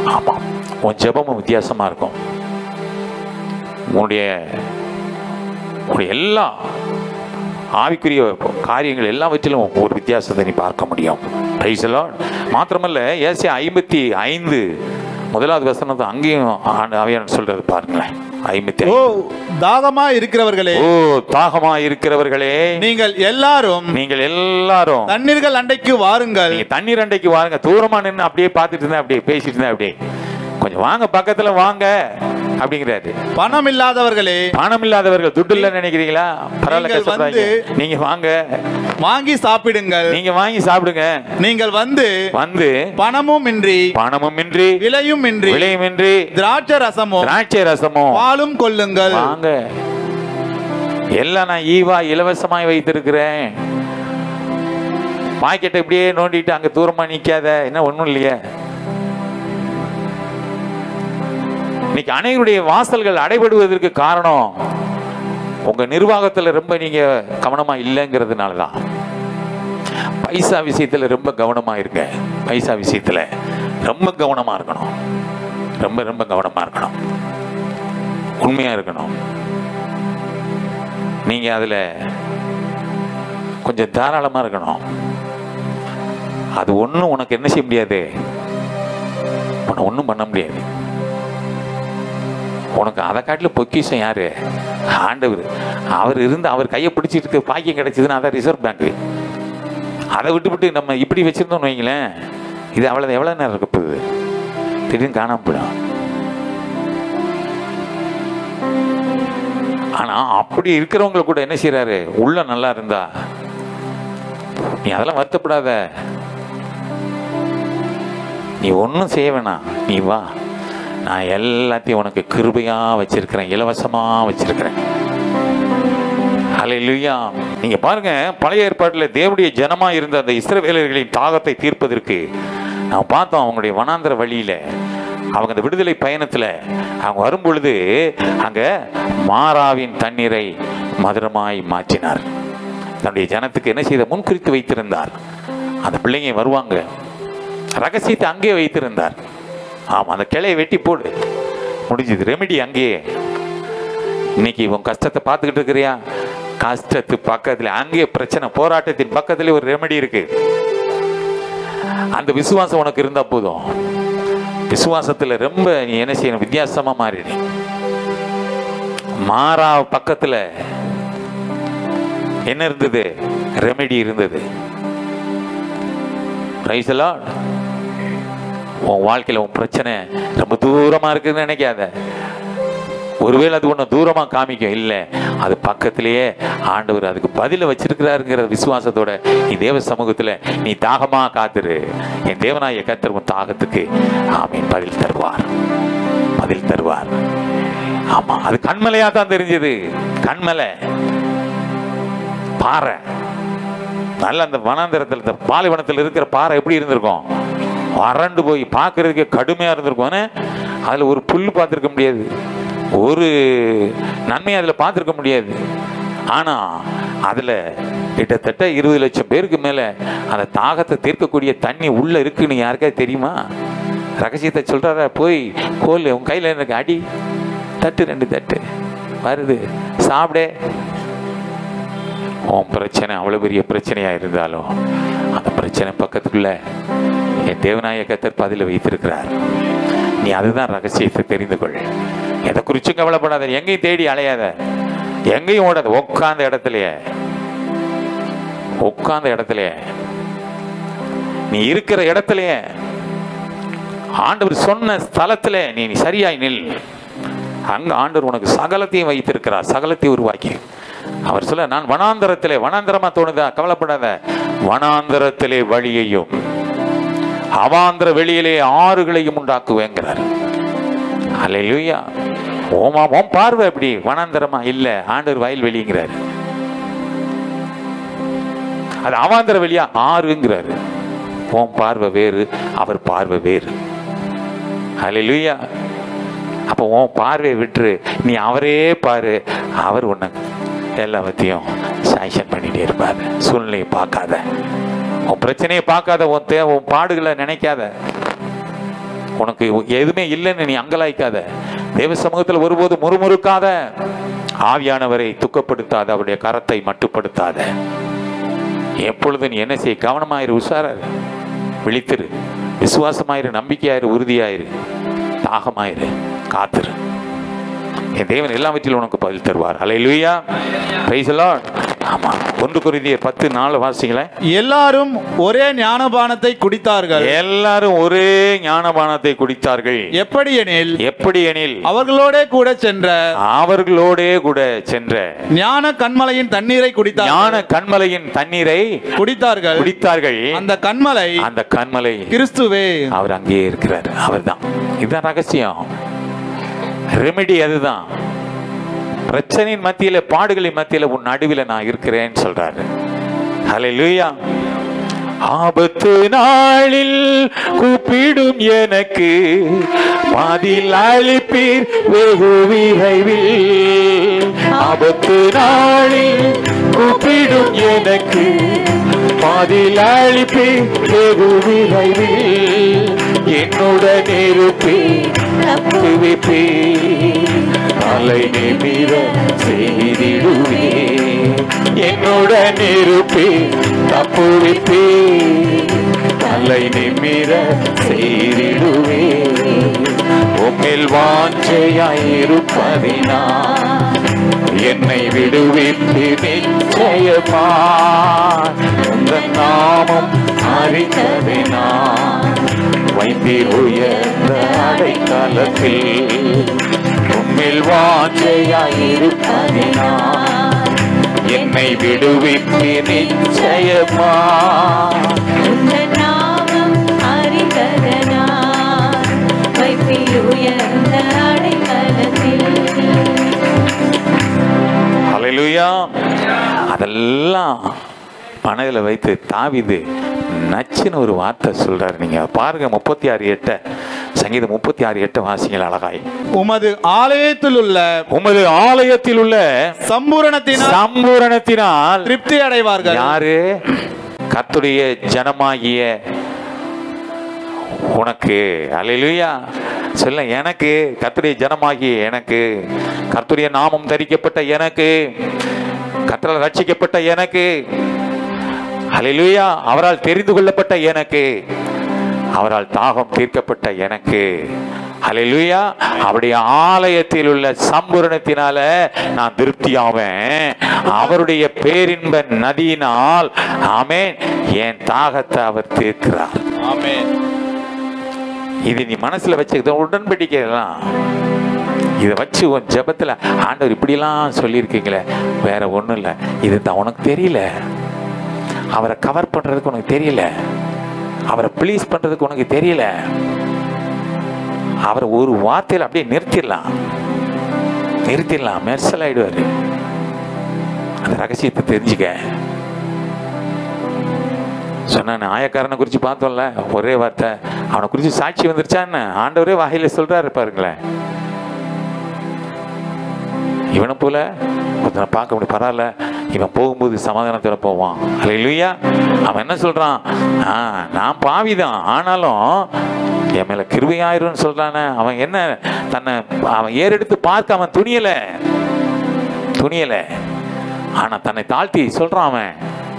ஆமாம் உன் ஜெபமும் வித்தியாசமா இருக்கும் உன்னுடைய உன்னுடைய எல்லா ஆவிக்குரிய காரியங்கள் எல்லாவற்றிலும் ஒரு வித்தியாசத்தை நீ பார்க்க முடியும் Praise the Lord. மாத்திரமல்ல ஏசியா ஐம்பத்தி ஐந்து முதலாவது வசனத்தை அங்கேயும் ஆண்டு அவையான் சொல்றது பாருங்களேன் ஐம்பத்தி ஓ ஐந்து. தாகமா இருக்கிறவர்களே ஓ தாகமா இருக்கிறவர்களே நீங்கள் எல்லாரும் நீங்கள் எல்லாரும் தண்ணீர்கள் அண்டைக்கு வாருங்கள் நீங்க தண்ணீர் அண்டைக்கு வாருங்க தூரமா நின்று அப்படியே பார்த்துட்டு இருந்தேன் அப்படியே பேசிட்டு இருந்தேன் அப்படியே கொஞ்சம் வாங்க பக்கத்துல வாங்க அப்படிங்கிறாரு பணம் இல்லாதவர்களே பணம் இல்லாதவர்கள் துட்டு இல்ல நினைக்கிறீங்களா பரவாயில்ல நீங்கள் கஷ்டப்படாதீங்க வந்து- நீங்க வாங்க வாங்கி சாப்பிடுங்கள் நீங்க வாங்கி சாப்பிடுங்க நீங்கள் வந்து வந்து பணமும் இன்றி பணமும் இன்றி விலையும் இன்றி விலையும் இன்றி திராட்சை ரசமும் திராட்சை ரசமும் பாலும் கொள்ளுங்கள் வாங்க எல்லாம் நான் ஈவா இலவசமாய் வைத்திருக்கிறேன் பாக்கெட்டை இப்படியே நோண்டிட்டு அங்க தூரமா நிக்காத என்ன ஒண்ணும் இல்லையே இன்னைக்கு அனைவருடைய வாசல்கள் அடைபடுவதற்கு காரணம் உங்க நிர்வாகத்துல ரொம்ப நீங்க கவனமா இல்லைங்கிறதுனால தான் பைசா விஷயத்துல ரொம்ப கவனமா இருங்க பைசா விஷயத்துல ரொம்ப கவனமா இருக்கணும் ரொம்ப ரொம்ப கவனமா இருக்கணும் உண்மையா இருக்கணும் நீங்க அதுல கொஞ்சம் தாராளமா இருக்கணும் அது ஒண்ணும் உனக்கு என்ன செய்ய முடியாது உன்னை ஒன்றும் பண்ண முடியாது உனக்கு அதை காட்டிலும் பொக்கிஷம் யாரு ஆண்டவர் அவர் இருந்து அவர் கையை பிடிச்சிட்டு இருக்க பாக்கியம் கிடைச்சதுன்னா அதான் ரிசர்வ் பேங்க் அதை விட்டு விட்டு நம்ம இப்படி வச்சிருந்தோம்னு வைங்களேன் இது அவ்வளோ எவ்வளோ நேரம் இருக்க போகுது திடீர்னு காணாம போயிடும் ஆனா அப்படி இருக்கிறவங்க கூட என்ன செய்யறாரு உள்ள நல்லா இருந்தா நீ அதெல்லாம் வருத்தப்படாத நீ ஒன்றும் செய்ய வேணாம் நீ வா நான் எல்லாத்தையும் உனக்கு கிருபையா வச்சிருக்கிறேன் இலவசமா வச்சிருக்கிறேன் ஹalleluya நீங்க பாருங்க பழைய ஏற்பாட்டில் தேவனுடைய ஜனமா இருந்த அந்த இஸ்ரவேலர்களின் தாகத்தை தீர்ப்பதற்கு நான் பார்த்தோம் அவங்களுடைய வனாந்தர வழியில அவங்க அந்த விடுதலை பயணத்துல அவங்க வரும்பொழுது அங்க மாறாவின் தண்ணீரை மதுரமாய் மாற்றினார் தன்னுடைய ஜனத்துக்கு என்ன செய்த முன்குறித்து வைத்திருந்தார் அந்த பிள்ளைங்க வருவாங்க ரகசியத்தை அங்கேயே வைத்திருந்தார் ஆமா அந்த கிளையை வெட்டி போடு முடிஞ்சது ரெமெடி அங்கேயே இன்னைக்கு உன் கஷ்டத்தை பார்த்துக்கிட்டு இருக்கிறியா கஷ்டத்து பக்கத்துல அங்கேயே பிரச்சனை போராட்டத்தின் பக்கத்துல ஒரு ரெமெடி இருக்கு அந்த விசுவாசம் உனக்கு இருந்தா போதும் விசுவாசத்துல ரொம்ப நீ என்ன செய்யணும் வித்தியாசமா மாறிடு மாறா பக்கத்துல என்ன இருந்தது ரெமெடி இருந்தது Praise the Lord. உன் வாழ்க்கையில உன் பிரச்சனை ரொம்ப தூரமா இருக்குதுன்னு நினைக்காத ஒருவேளை அது ஒன்று தூரமா காமிக்கும் இல்லை அது பக்கத்திலேயே ஆண்டவர் அதுக்கு பதில வச்சிருக்கிறாருங்கிற விசுவாசத்தோட நீ தேவ சமூகத்துல நீ தாகமா காத்துரு என் தேவனாய கத்தர் உன் தாகத்துக்கு ஆமீன் பதில் தருவார் பதில் தருவார் ஆமா அது கண்மலையா தான் தெரிஞ்சது கண்மலை பாறை நல்ல அந்த வனாந்தரத்தில் இந்த பாலைவனத்தில் இருக்கிற பாறை எப்படி இருந்திருக்கும் வறண்டு போய் பார்க்கறதுக்கே கடுமையாக இருந்திருக்கும் ஆனா, அதுல ஒரு புல் பார்த்துருக்க முடியாது ஒரு நன்மை அதில் பார்த்துருக்க முடியாது ஆனா அதுல கிட்டத்தட்ட இருபது லட்சம் பேருக்கு மேல அந்த தாகத்தை தீர்க்கக்கூடிய தண்ணி உள்ள இருக்குன்னு யாருக்காவது தெரியுமா ரகசியத்தை சொல்றாரா போய் கோல் உன் கையில எனக்கு அடி தட்டு ரெண்டு தட்டு வருது சாப்பிடே உன் பிரச்சனை அவ்வளோ பெரிய பிரச்சனையா இருந்தாலும் அந்த பிரச்சனை பக்கத்துக்குள்ள என் தேவநாய கத்தர் பதில வைத்திருக்கிறார் நீ அதுதான் ரகசியத்தை தெரிந்து கொள் எதை குறிச்சும் கவலைப்படாத எங்கேயும் தேடி அலையாத எங்கேயும் ஓடாத உட்காந்த இடத்துலயே உட்காந்த இடத்துலயே நீ இருக்கிற இடத்துலயே ஆண்டவர் சொன்ன ஸ்தலத்துல நீ நீ சரியாய் நில் அங்க ஆண்டவர் உனக்கு சகலத்தையும் வைத்திருக்கிறார் சகலத்தையும் உருவாக்கி அவர் சொல்ல நான் வனாந்தரத்திலே வனாந்தரமா தோணுதா கவலைப்படாத வனாந்தரத்திலே வழியையும் அவாந்திர வெளியிலே ஆறுகளையும் உண்டாக்குவேங்கிறார் அல்லேலூயா ஓமா ஓம் பார்வை எப்படி வனாந்தரமா இல்ல ஆண்டவர் வயல்வெளிங்கிறாரு அது அவாந்திர வெளியா ஆறுங்கிறாரு ஓம் பார்வை வேறு அவர் பார்வை வேறு அல்லேலூயா அப்போ உன் பார்வையை விட்டுரு நீ அவரே பாரு அவர் உன்னை எல்லாவற்றையும் சாங்ஷன் பண்ணிட்டே இருப்பார் சூழ்நிலையை பார்க்காத உன் பிரச்சனையை பார்க்காத உன் தே உன் பாடுகளை நினைக்காத உனக்கு எதுவுமே இல்லைன்னு நீ அங்கலாய்க்காத தேவ சமூகத்தில் ஒருபோது முறுமுறுக்காத ஆவியானவரை துக்கப்படுத்தாத அவருடைய கரத்தை மட்டுப்படுத்தாத எப்பொழுது நீ என்ன செய்ய கவனமாயிரு உஷாராரு விழித்திரு விசுவாசமாயிரு நம்பிக்கையாயிரு உறுதியாயிரு தாகமாயிரு காத்திரு என் தேவன் எல்லாவற்றிலும் உனக்கு பதில் தருவார் அலையிலுயா பிரைஸ் ஆமா ஒன்று குருதியர் பத்து நாலு வாசிங்களேன் எல்லாரும் ஒரே ஞானபானத்தை குடித்தார்கள் எல்லாரும் ஒரே ஞானபானத்தை குடித்தார்கள் எப்படி எனில் எப்படி எனில் அவர்களோட கூட சென்ற அவர்களோடே கூட சென்ற ஞான கண்மலையின் தண்ணீரை குடித்தார்கள் ஞான கண்மலையின் தண்ணீரை குடித்தார்கள் குடித்தார்கள் அந்த கண்மலை அந்த கண்மலை கிறிஸ்துவே அவர் அங்கேயே இருக்கிறார் அவர்தான் இதுதான் ரகசியம் ரெமெடி அதுதான் பிரச்சனையின் மத்தியில பாடுகளின் மத்தியில உன் நடுவில் நான் இருக்கிறேன்னு சொல்றாரு ஹalleluya ஆபத்து நாளில் கூப்பிடும் எனக்கு பாதில் அழிப்பீர் வெகு விரைவில் ஆபத்து நாளில் கூப்பிடும் எனக்கு பாதில் அழிப்பீர் வெகு விரைவில் என்னுடன் இருப்பீர் தப்புவிப்பீர் அலை நிமிர செய்திடுவே என்னுடன் இருப்பே தப்புவிப்பே அலை நிமிர செய்திடுவே உம்மில் வாஞ்சையாயிருப்பதினா என்னை விடுவித்து நிச்சயமா உந்த நாமம் அறிந்ததினா வைத்தீர் உயர்ந்த அடைக்கலத்தில் உம்மில் வாஞ்சையாயிருப்பதினா என்னை விடுவித்து நிச்சயமா உந்த நாமம் அறிந்ததனால் வைப்பீர் உயர்ந்த அடைக்கலத்தில் ஹalleluya அதெல்லாம் மனதில் வைத்து தாவிது நச்சுன்னு ஒரு வார்த்தை சொல்றாரு நீங்க பாருங்க முப்பத்தி ஆறு எட்ட சங்கீதம் முப்பத்தி ஆறு எட்ட வாசிங்கள் அழகாய் உமது ஆலயத்தில் உள்ள உமது ஆலயத்தில் உள்ள சம்பூரணத்தினால் சம்பூரணத்தினால் திருப்தி அடைவார்கள் யாரு கர்த்தருடைய ஜனமாகிய உனக்கு அல்லேலூயா சொல்ல எனக்கு கர்த்தருடைய ஜனமாகிய எனக்கு கர்த்தருடைய நாமம் தரிக்கப்பட்ட எனக்கு கர்த்தரால் ரட்சிக்கப்பட்ட எனக்கு அல்லேலூயா அவரால் தெரிந்து கொள்ளப்பட்ட எனக்கு அவரால் தாகம் தீர்க்கப்பட்ட எனக்கு ஹalleluya அவருடைய ஆலயத்தில் உள்ள சம்பூரணத்தினால நான் திருப்தியாவேன் அவருடைய பேரின்ப நதியினால் ஆமென் என் தாகத்தை அவர் தீர்க்கிறார் ஆமென் இது நீ மனசுல வச்சுக்கிட்ட உடன்படிக்கை எல்லாம் இதை வச்சு உன் ஜெபத்துல ஆண்டவர் இப்படிலாம் சொல்லியிருக்கீங்களே வேற ஒண்ணும் இல்லை இது தான் உனக்கு தெரியல அவரை கவர் பண்றதுக்கு உனக்கு தெரியல அவரை ப்ளீஸ் பண்றதுக்கு உனக்கு தெரியல அவரை ஒரு வார்த்தையில் அப்படியே நிறுத்திடலாம் நிறுத்திடலாம் மெர்சல் ஆயிடுவாரு அந்த ரகசியத்தை தெரிஞ்சுக்க சொன்ன ஆயக்காரனை குறித்து பார்த்தோம்ல ஒரே வார்த்தை அவனை குறித்து சாட்சி வந்துருச்சா என்ன ஆண்டவரே வாயில சொல்றாரு பாருங்களேன் இவனை போல ஒருத்தனை பார்க்க முடியும் பரவாயில்ல இவன் போகும்போது சமாதானத்தோட போவான் இல்லையா அவன் என்ன சொல்றான் ஆ நான் பாவிதான் ஆனாலும் என் மேல கிருபையாயிரும்னு சொல்றானே அவன் என்ன தன்னை அவன் ஏறெடுத்து பார்க்க அவன் துணியல துணியல ஆனா தன்னை தாழ்த்தி சொல்றான் அவன்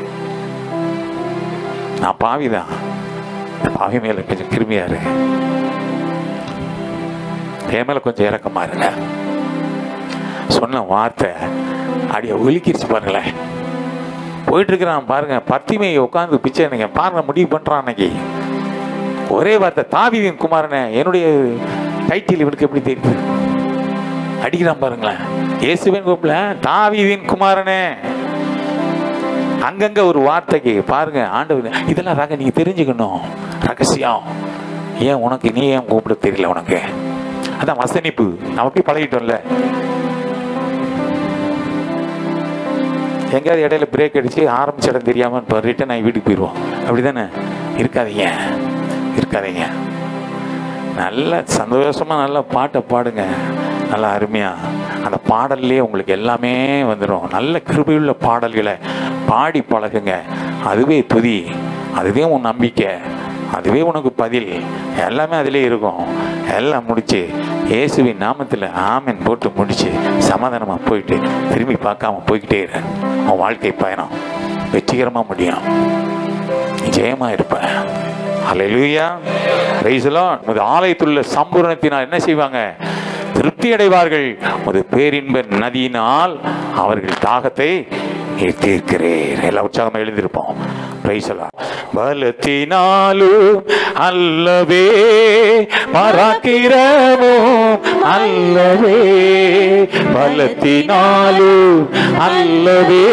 நான் பாவிதான் இந்த பாவி மேல கொஞ்சம் கிருமியா இருக்கு என் மேல கொஞ்சம் இறக்கமா இருங்க சொன்ன வார்த்தை அடிய ஒலிக்கிருச்சு பாருங்களேன் போயிட்டு இருக்கிறான் பாருங்க பத்திமையை உட்காந்து பிச்சை நீங்க பாருங்க முடிவு பண்றான் அன்னைக்கு ஒரே வார்த்தை தாவிதின் குமாரனே என்னுடைய டைட்டில் இவனுக்கு எப்படி தெரியுது அடிக்கிறான் பாருங்களேன் இயேசுவின் கூப்பிட தாவிதின் குமாரனே அங்கங்க ஒரு வார்த்தைக்கு பாருங்க ஆண்டவர் இதெல்லாம் ரக நீங்க தெரிஞ்சுக்கணும் ரகசியம் ஏன் உனக்கு நீ ஏன் கூப்பிட தெரியல உனக்கு அதான் வசனிப்பு நம்ம அப்படி பழகிட்டோம்ல எங்கேயாவது இடையில பிரேக் அடிச்சு ஆரம்பிச்ச இடம் தெரியாம இப்போ ரிட்டர்ன் ஆகி வீட்டுக்கு போயிடுவோம் அப்படிதானே இருக்காதீங்க இருக்காதீங்க நல்ல சந்தோஷமா நல்ல பாட்டை பாடுங்க நல்லா அருமையா அந்த பாடல்லையே உங்களுக்கு எல்லாமே வந்துடும் நல்ல கிருபையுள்ள பாடல்களை பாடி பழகுங்க அதுவே துதி அதுவே உன் நம்பிக்கை அதுவே உனக்கு பதில் எல்லாமே அதிலே இருக்கும் எல்லாம் முடிச்சு இயேசுவின் நாமத்தில் ஆமென் போட்டு முடிச்சு சமாதானமாக போயிட்டு திரும்பி பார்க்காம போய்கிட்டே இரு உன் வாழ்க்கை பயணம் வெற்றிகரமாக முடியும் நீ ஜெயமா இருப்ப ஹalleluya praise the lord உமது ஆலயத்துள்ள சம்பூரணத்தினால் என்ன செய்வாங்க திருப்தி அடைவார்கள் உமது பேரின்ப நதியினால் அவர்கள் தாகத்தை நீர் தீர்க்கிறேன் எல்லாம் உற்சாகமா எழுந்திருப்போம் praise the lord பலத்தினாலும் அல்லவே பராக்கிரமும் அல்லவே பலத்தினாலும் அல்லவே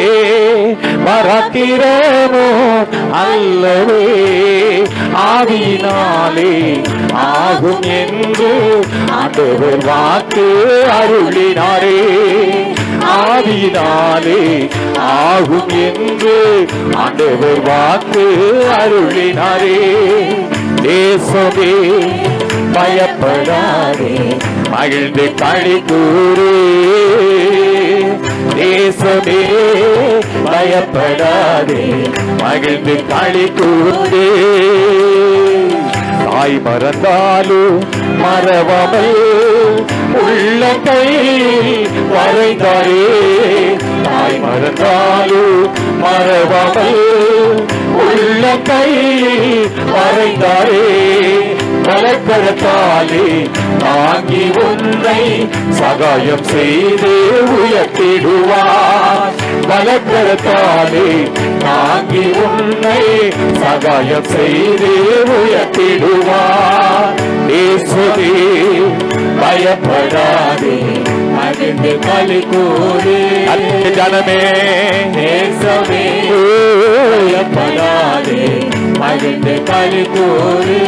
பராக்கிரமும் அல்லவே ஆவியினாலே ஆகும் என்று ஆண்டவர் வாக்கு அருளினாரே ஆவியினாலே ஆகும் என்று ஆண்டவர் வாக்கு அருளினாரே தேசமே பயப்படாதே மகிழ்ந்து களி கூறு தேசமே பயப்படாதே மகிழ்ந்து களி கூறு தாய் மறந்தாலும் மறவாமல் உள்ள கை வரைந்தாரே தாய் மறந்தாலும் மறவாமல் உள்ள கை வரைந்தாரே வளர்க்கரத்தாலே தாங்கி உன்னை சகாயம் செய்து உயர்த்திடுவார் வளர்க்கரத்தாலே தாங்கி உன்னை சகாயம் செய்து உயர்த்திடுவார் இயேசுவே பயப்படாதே மகிழ்ந்து களி கூறு ஜனமே நேசமே பயப்படாதே மகிழ்ந்து களி கூறு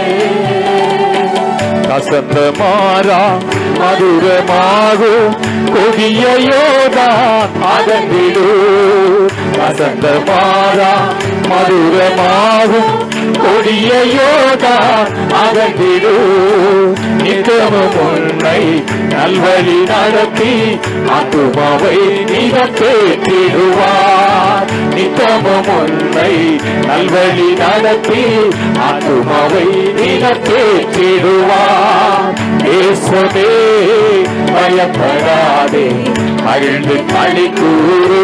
கசந்த மாறா மதுரமாகும் கொடிய யோதான் அகன்றிடு கசந்த மாறா மதுரமாகும் கொடிய யோதான் அகன்றிடு நித்தமும் உன்னை நல்வழி நடத்தி ஆத்துமாவை நிகழ்த்திடுவார் நித்தமும் உன்னை நல்வழி நடத்தி ஆத்துமாவை நிகழ்த்திடுவார் தேசமே பயப்படாதே மகிழ்ந்து களி கூறு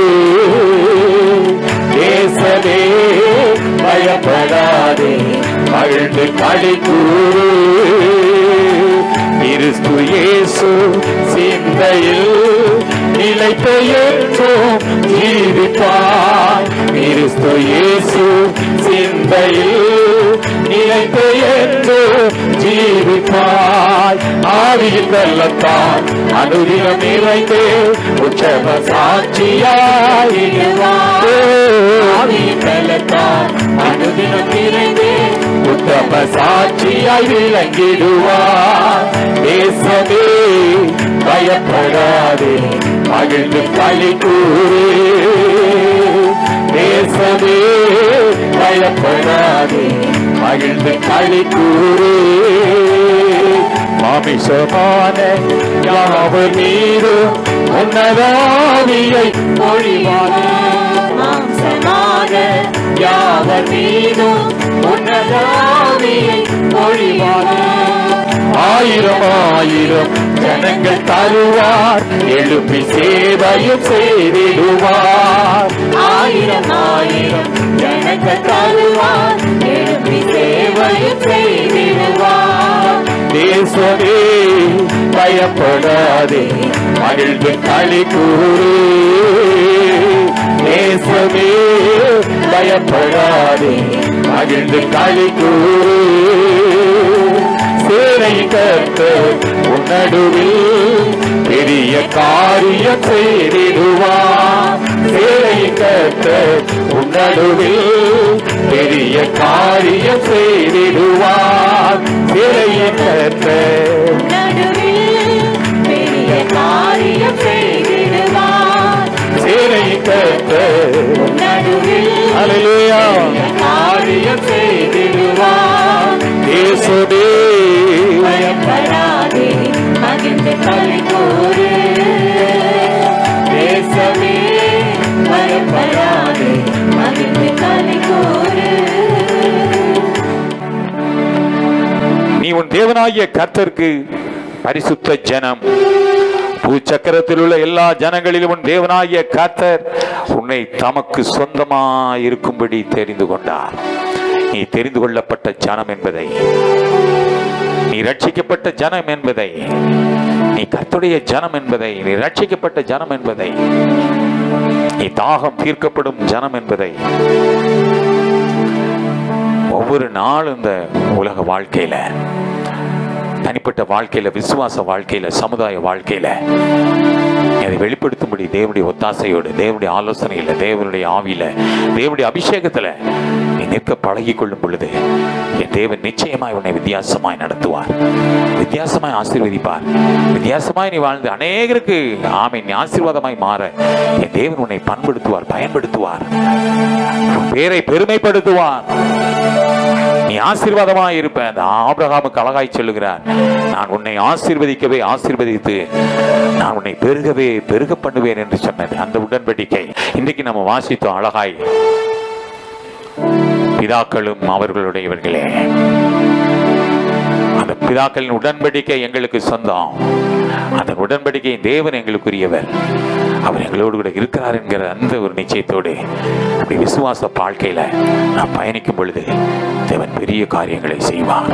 தேசமே பயப்படாதே மகிழ்ந்து களி கூறு கிறிஸ்து இயேசு சிந்தையில் நிலைத்த என்றும் ஜீவிப்பாய் கிறிஸ்து இயேசு சிந்தையில் நிலைத்த என்றும் ஜீவிப்பாய் ஆவியில் வெள்ளத்தான் அனுதினம் நிறைந்து உச்சம சாட்சியாயிருவாய் ஆவியில் வெள்ளத்தான் அனுதினம் நிறைந்து உத்தம சாட்சியாய் விளங்கிடுவார் தேசமே பயப்படாதே மகிழ்ந்து களி கூறு தேசமே பயப்படாதே மகிழ்ந்து களி கூறு மாமிசமான யாவர் மீது உன்னதாவியை பொழிவானே மாம்சமான யாவர் மீதும் உன்னதாவியை பொழிவானே ஆயிரம் ஆயிரம் ஜனங்கள் தருவார் எழுப்பி சேவையும் செய்திடுவார் ஆயிரம் ஆயிரம் ஜனங்கள் தருவார் எழுப்பி சேவையும் செய்திடுவார் தேசமே பயப்படாதே மகிழ்ந்து களி கூறு தேசமே பயப்படாதே மகிழ்ந்து களி கூறு சேனை கத்து உன்னடுவில் பெரிய காரியம் செய்திடுவார் சேனை கத்து உன்னடுவில் பெரிய காரியம் செய்திடுவார் சேனைய கத்து நடுவில் பெரிய காரியம் செய்திடுவார் சேனை கத்து நடுவில் அலையா காரியம் செய்திடுவார் தேசமே பயப்படாதே மகிழ்ந்து களி கூறு தேசமே பயப்படாதே மகிழ்ந்து களி கூறு தேவனாகிய கர்த்தருக்கு பரிசுத்த ஜனம் பூச்சக்கரத்தில் உள்ள எல்லா ஜனங்களிலும் உன் தேவனாகிய கர்த்தர் உன்னை தமக்கு சொந்தமாய் இருக்கும்படி தெரிந்து கொண்டார் நீ தெரிந்து கொள்ளப்பட்ட ஜனம் என்பதை நீ ரட்சிக்கப்பட்ட ஜனம் என்பதை நீ கர்த்தருடைய ஜனம் என்பதை நீ ரட்சிக்கப்பட்ட ஜனம் என்பதை நீ தாகம் தீர்க்கப்படும் ஜனம் என்பதை ஒவ்வொரு நாளும் இந்த உலக வாழ்க்கையில தனிப்பட்ட வாழ்க்கையில விசுவாச வாழ்க்கையில சமுதாய வாழ்க்கையில நீ அதை வெளிப்படுத்தும்படி தேவனுடைய ஒத்தாசையோடு தேவனுடைய ஆலோசனையில தேவனுடைய ஆவியில தேவனுடைய அபிஷேகத்துல நீ நிற்க பழகி கொள்ளும் பொழுது என் தேவன் நிச்சயமாய் உன்னை வித்தியாசமாய் நடத்துவார் வித்தியாசமாய் ஆசீர்வதிப்பார் வித்தியாசமாய் நீ வாழ்ந்து அநேகருக்கு ஆமை நீ ஆசீர்வாதமாய் மாற என் தேவன் உன்னை பண்படுத்துவார் பயன்படுத்துவார் உன் பேரை பெருமைப்படுத்துவார் நீ ஆசீர்வாதமாய் இருப்ப அந்த ஆபிரகாமுக்கு அழகாய் சொல்லுகிறார் நான் உன்னை ஆசீர்வதிக்கவே ஆசீர்வதித்து நான் உன்னை பெருகவே பெருக பண்ணுவேன் என்று சொன்னது அந்த உடன்படிக்கை இன்றைக்கு நம்ம வாசித்தோம் அழகாய் பிதாக்களும் அவர்களுடையவர்களே அந்த பிதாக்களின் உடன்படிக்கை எங்களுக்கு சொந்தம் அந்த உடன்படிக்கை தேவன் எங்களுக்குரியவர் அவர் எங்களோடு கூட இருக்கிறார் என்கிற அந்த ஒரு நிச்சயத்தோடு அப்படி விசுவாச வாழ்க்கையில நான் பயணிக்கும் பொழுது தேவன் பெரிய காரியங்களை செய்வார்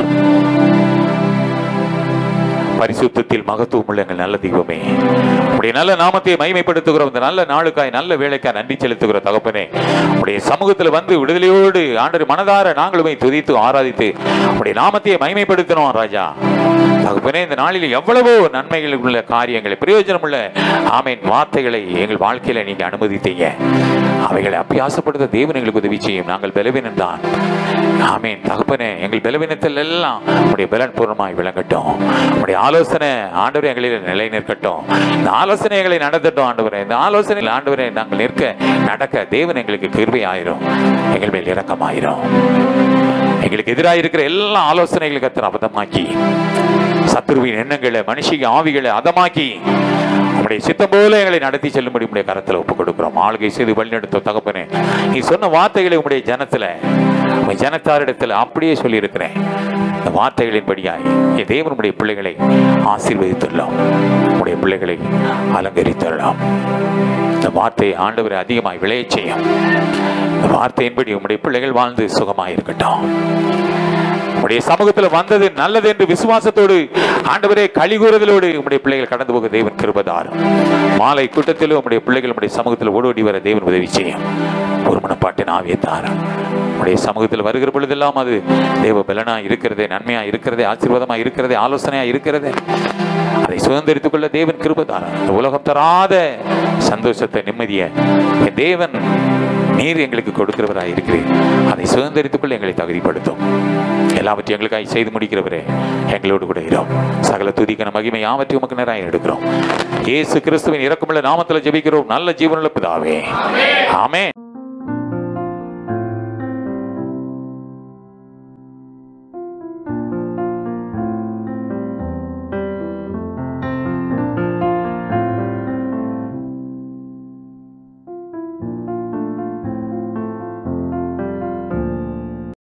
பரிசுத்தத்தில் மகத்துவம் உள்ள எங்கள் நல்ல தெய்வமே உடைய நல்ல நாமத்தை மகிமைப்படுத்துகிறோம் இந்த நல்ல நாளுக்காய் நல்ல வேலைக்காய் நன்றி செலுத்துகிற தகப்பனே உடைய சமூகத்தில் வந்து விடுதலையோடு ஆண்டர் மனதார நாங்களுமே துதித்து ஆராதித்து உடைய நாமத்தை மகிமைப்படுத்தினோம் ராஜா தகப்பனே இந்த நாளில் எவ்வளவோ நன்மைகள் உள்ள காரியங்களை பிரயோஜனம் உள்ள ஆமேன் வார்த்தைகளை எங்கள் வாழ்க்கையில நீங்க அனுமதித்தீங்க அவைகளை அபியாசப்படுத்த தேவன் எங்களுக்கு உதவி செய்யும் நாங்கள் பலவீனம் தான் ஆமேன் தகப்பனே எங்கள் பலவீனத்தில் எல்லாம் உடைய பலன் பூர்ணமாய் விளங்கட்டும் உடைய ஆலோசனை ஆண்டவரே எங்களில் நிலை நிற்கட்டும் இந்த ஆலோசனை எங்களை நடத்தட்டும் ஆண்டவரே இந்த ஆலோசனையில் ஆண்டவரே நாங்கள் நிற்க நடக்க தேவன் எங்களுக்கு கிருபை ஆயிரும் எங்கள் மேல் இரக்கமாயிரும் எங்களுக்கு எதிராக இருக்கிற எல்லா ஆலோசனைகளுக்கு கத்தர் அபதமாக்கி சத்துருவின் எண்ணங்களை மனுஷிக ஆவிகளை அதமாக்கி உம்முடைய சித்தம் போல எங்களை நடத்தி செல்லும்படி உம்முடைய கரத்துல ஒப்பு கொடுக்கிறோம் ஆளுகை செய்து வழிநடத்த தகப்பனே நீ சொன்ன வார்த்தைகளை உம்முடைய ஜனத்துல உம்முடைய ஜனத்தாரிடத்துல அப்படியே சொல்லியிருக்கிறேன் இந்த வார்த்தைகளின்படியாய் என் தேவனுடைய பிள்ளைகளை ஆசீர்வதித்துள்ளோம் உம்முடைய பிள்ளைகளை அலங்கரித்துள்ளோம் இந்த வார்த்தையை ஆண்டவரை அதிகமாய் விளையச் செய்யும் இந்த வார்த்தையின்படி உம்முடைய பிள்ளைகள் வாழ்ந்து சுகமாய் இருக்கட்டும் உடைய சமூகத்துல வந்தது நல்லது என்று விசுவாசத்தோடு ஆண்டவரே கலிகூறுதலோடு உம்முடைய பிள்ளைகள் கடந்து போக தேவன் கிருபதாரும் மாலை கூட்டத்திலும் உம்முடைய பிள்ளைகள் உம்முடைய சமூகத்தில் ஓடோடி வர தேவன் உதவி செய்யும் ஒரு மனப்பாட்டின் ஆவியை தாரும் உடைய சமூகத்தில் வருகிற பொழுதெல்லாம் அது தேவ பலனா இருக்கிறதே நன்மையா இருக்கிறதே ஆசீர்வாதமா இருக்கிறதே ஆலோசனையா இருக்கிறதே அதை சுதந்திரித்துக் கொள்ள தேவன் கிருபதாரம் இந்த உலகம் தராத சந்தோஷத்தை நிம்மதியை என் தேவன் நீர் எங்களுக்கு கொடுக்கிறவராய் இருக்கிறேன் அதை சுதந்திரித்துக் கொள்ள எங்களை தகுதிப்படுத்தும் எல்லாவற்றையும் எங்களுக்காக செய்து முடிக்கிறவரே எங்களோடு கூட இரும் சகல துதிக்கான மகிமை யாவற்றையும் உமக்கு நேராக எடுக்கிறோம் இயேசு கிறிஸ்துவின் இறக்கமுள்ள நாமத்தில் ஜெபிக்கிறோம் நல்ல ஜீவனுள்ள பிதாவே ஆமென்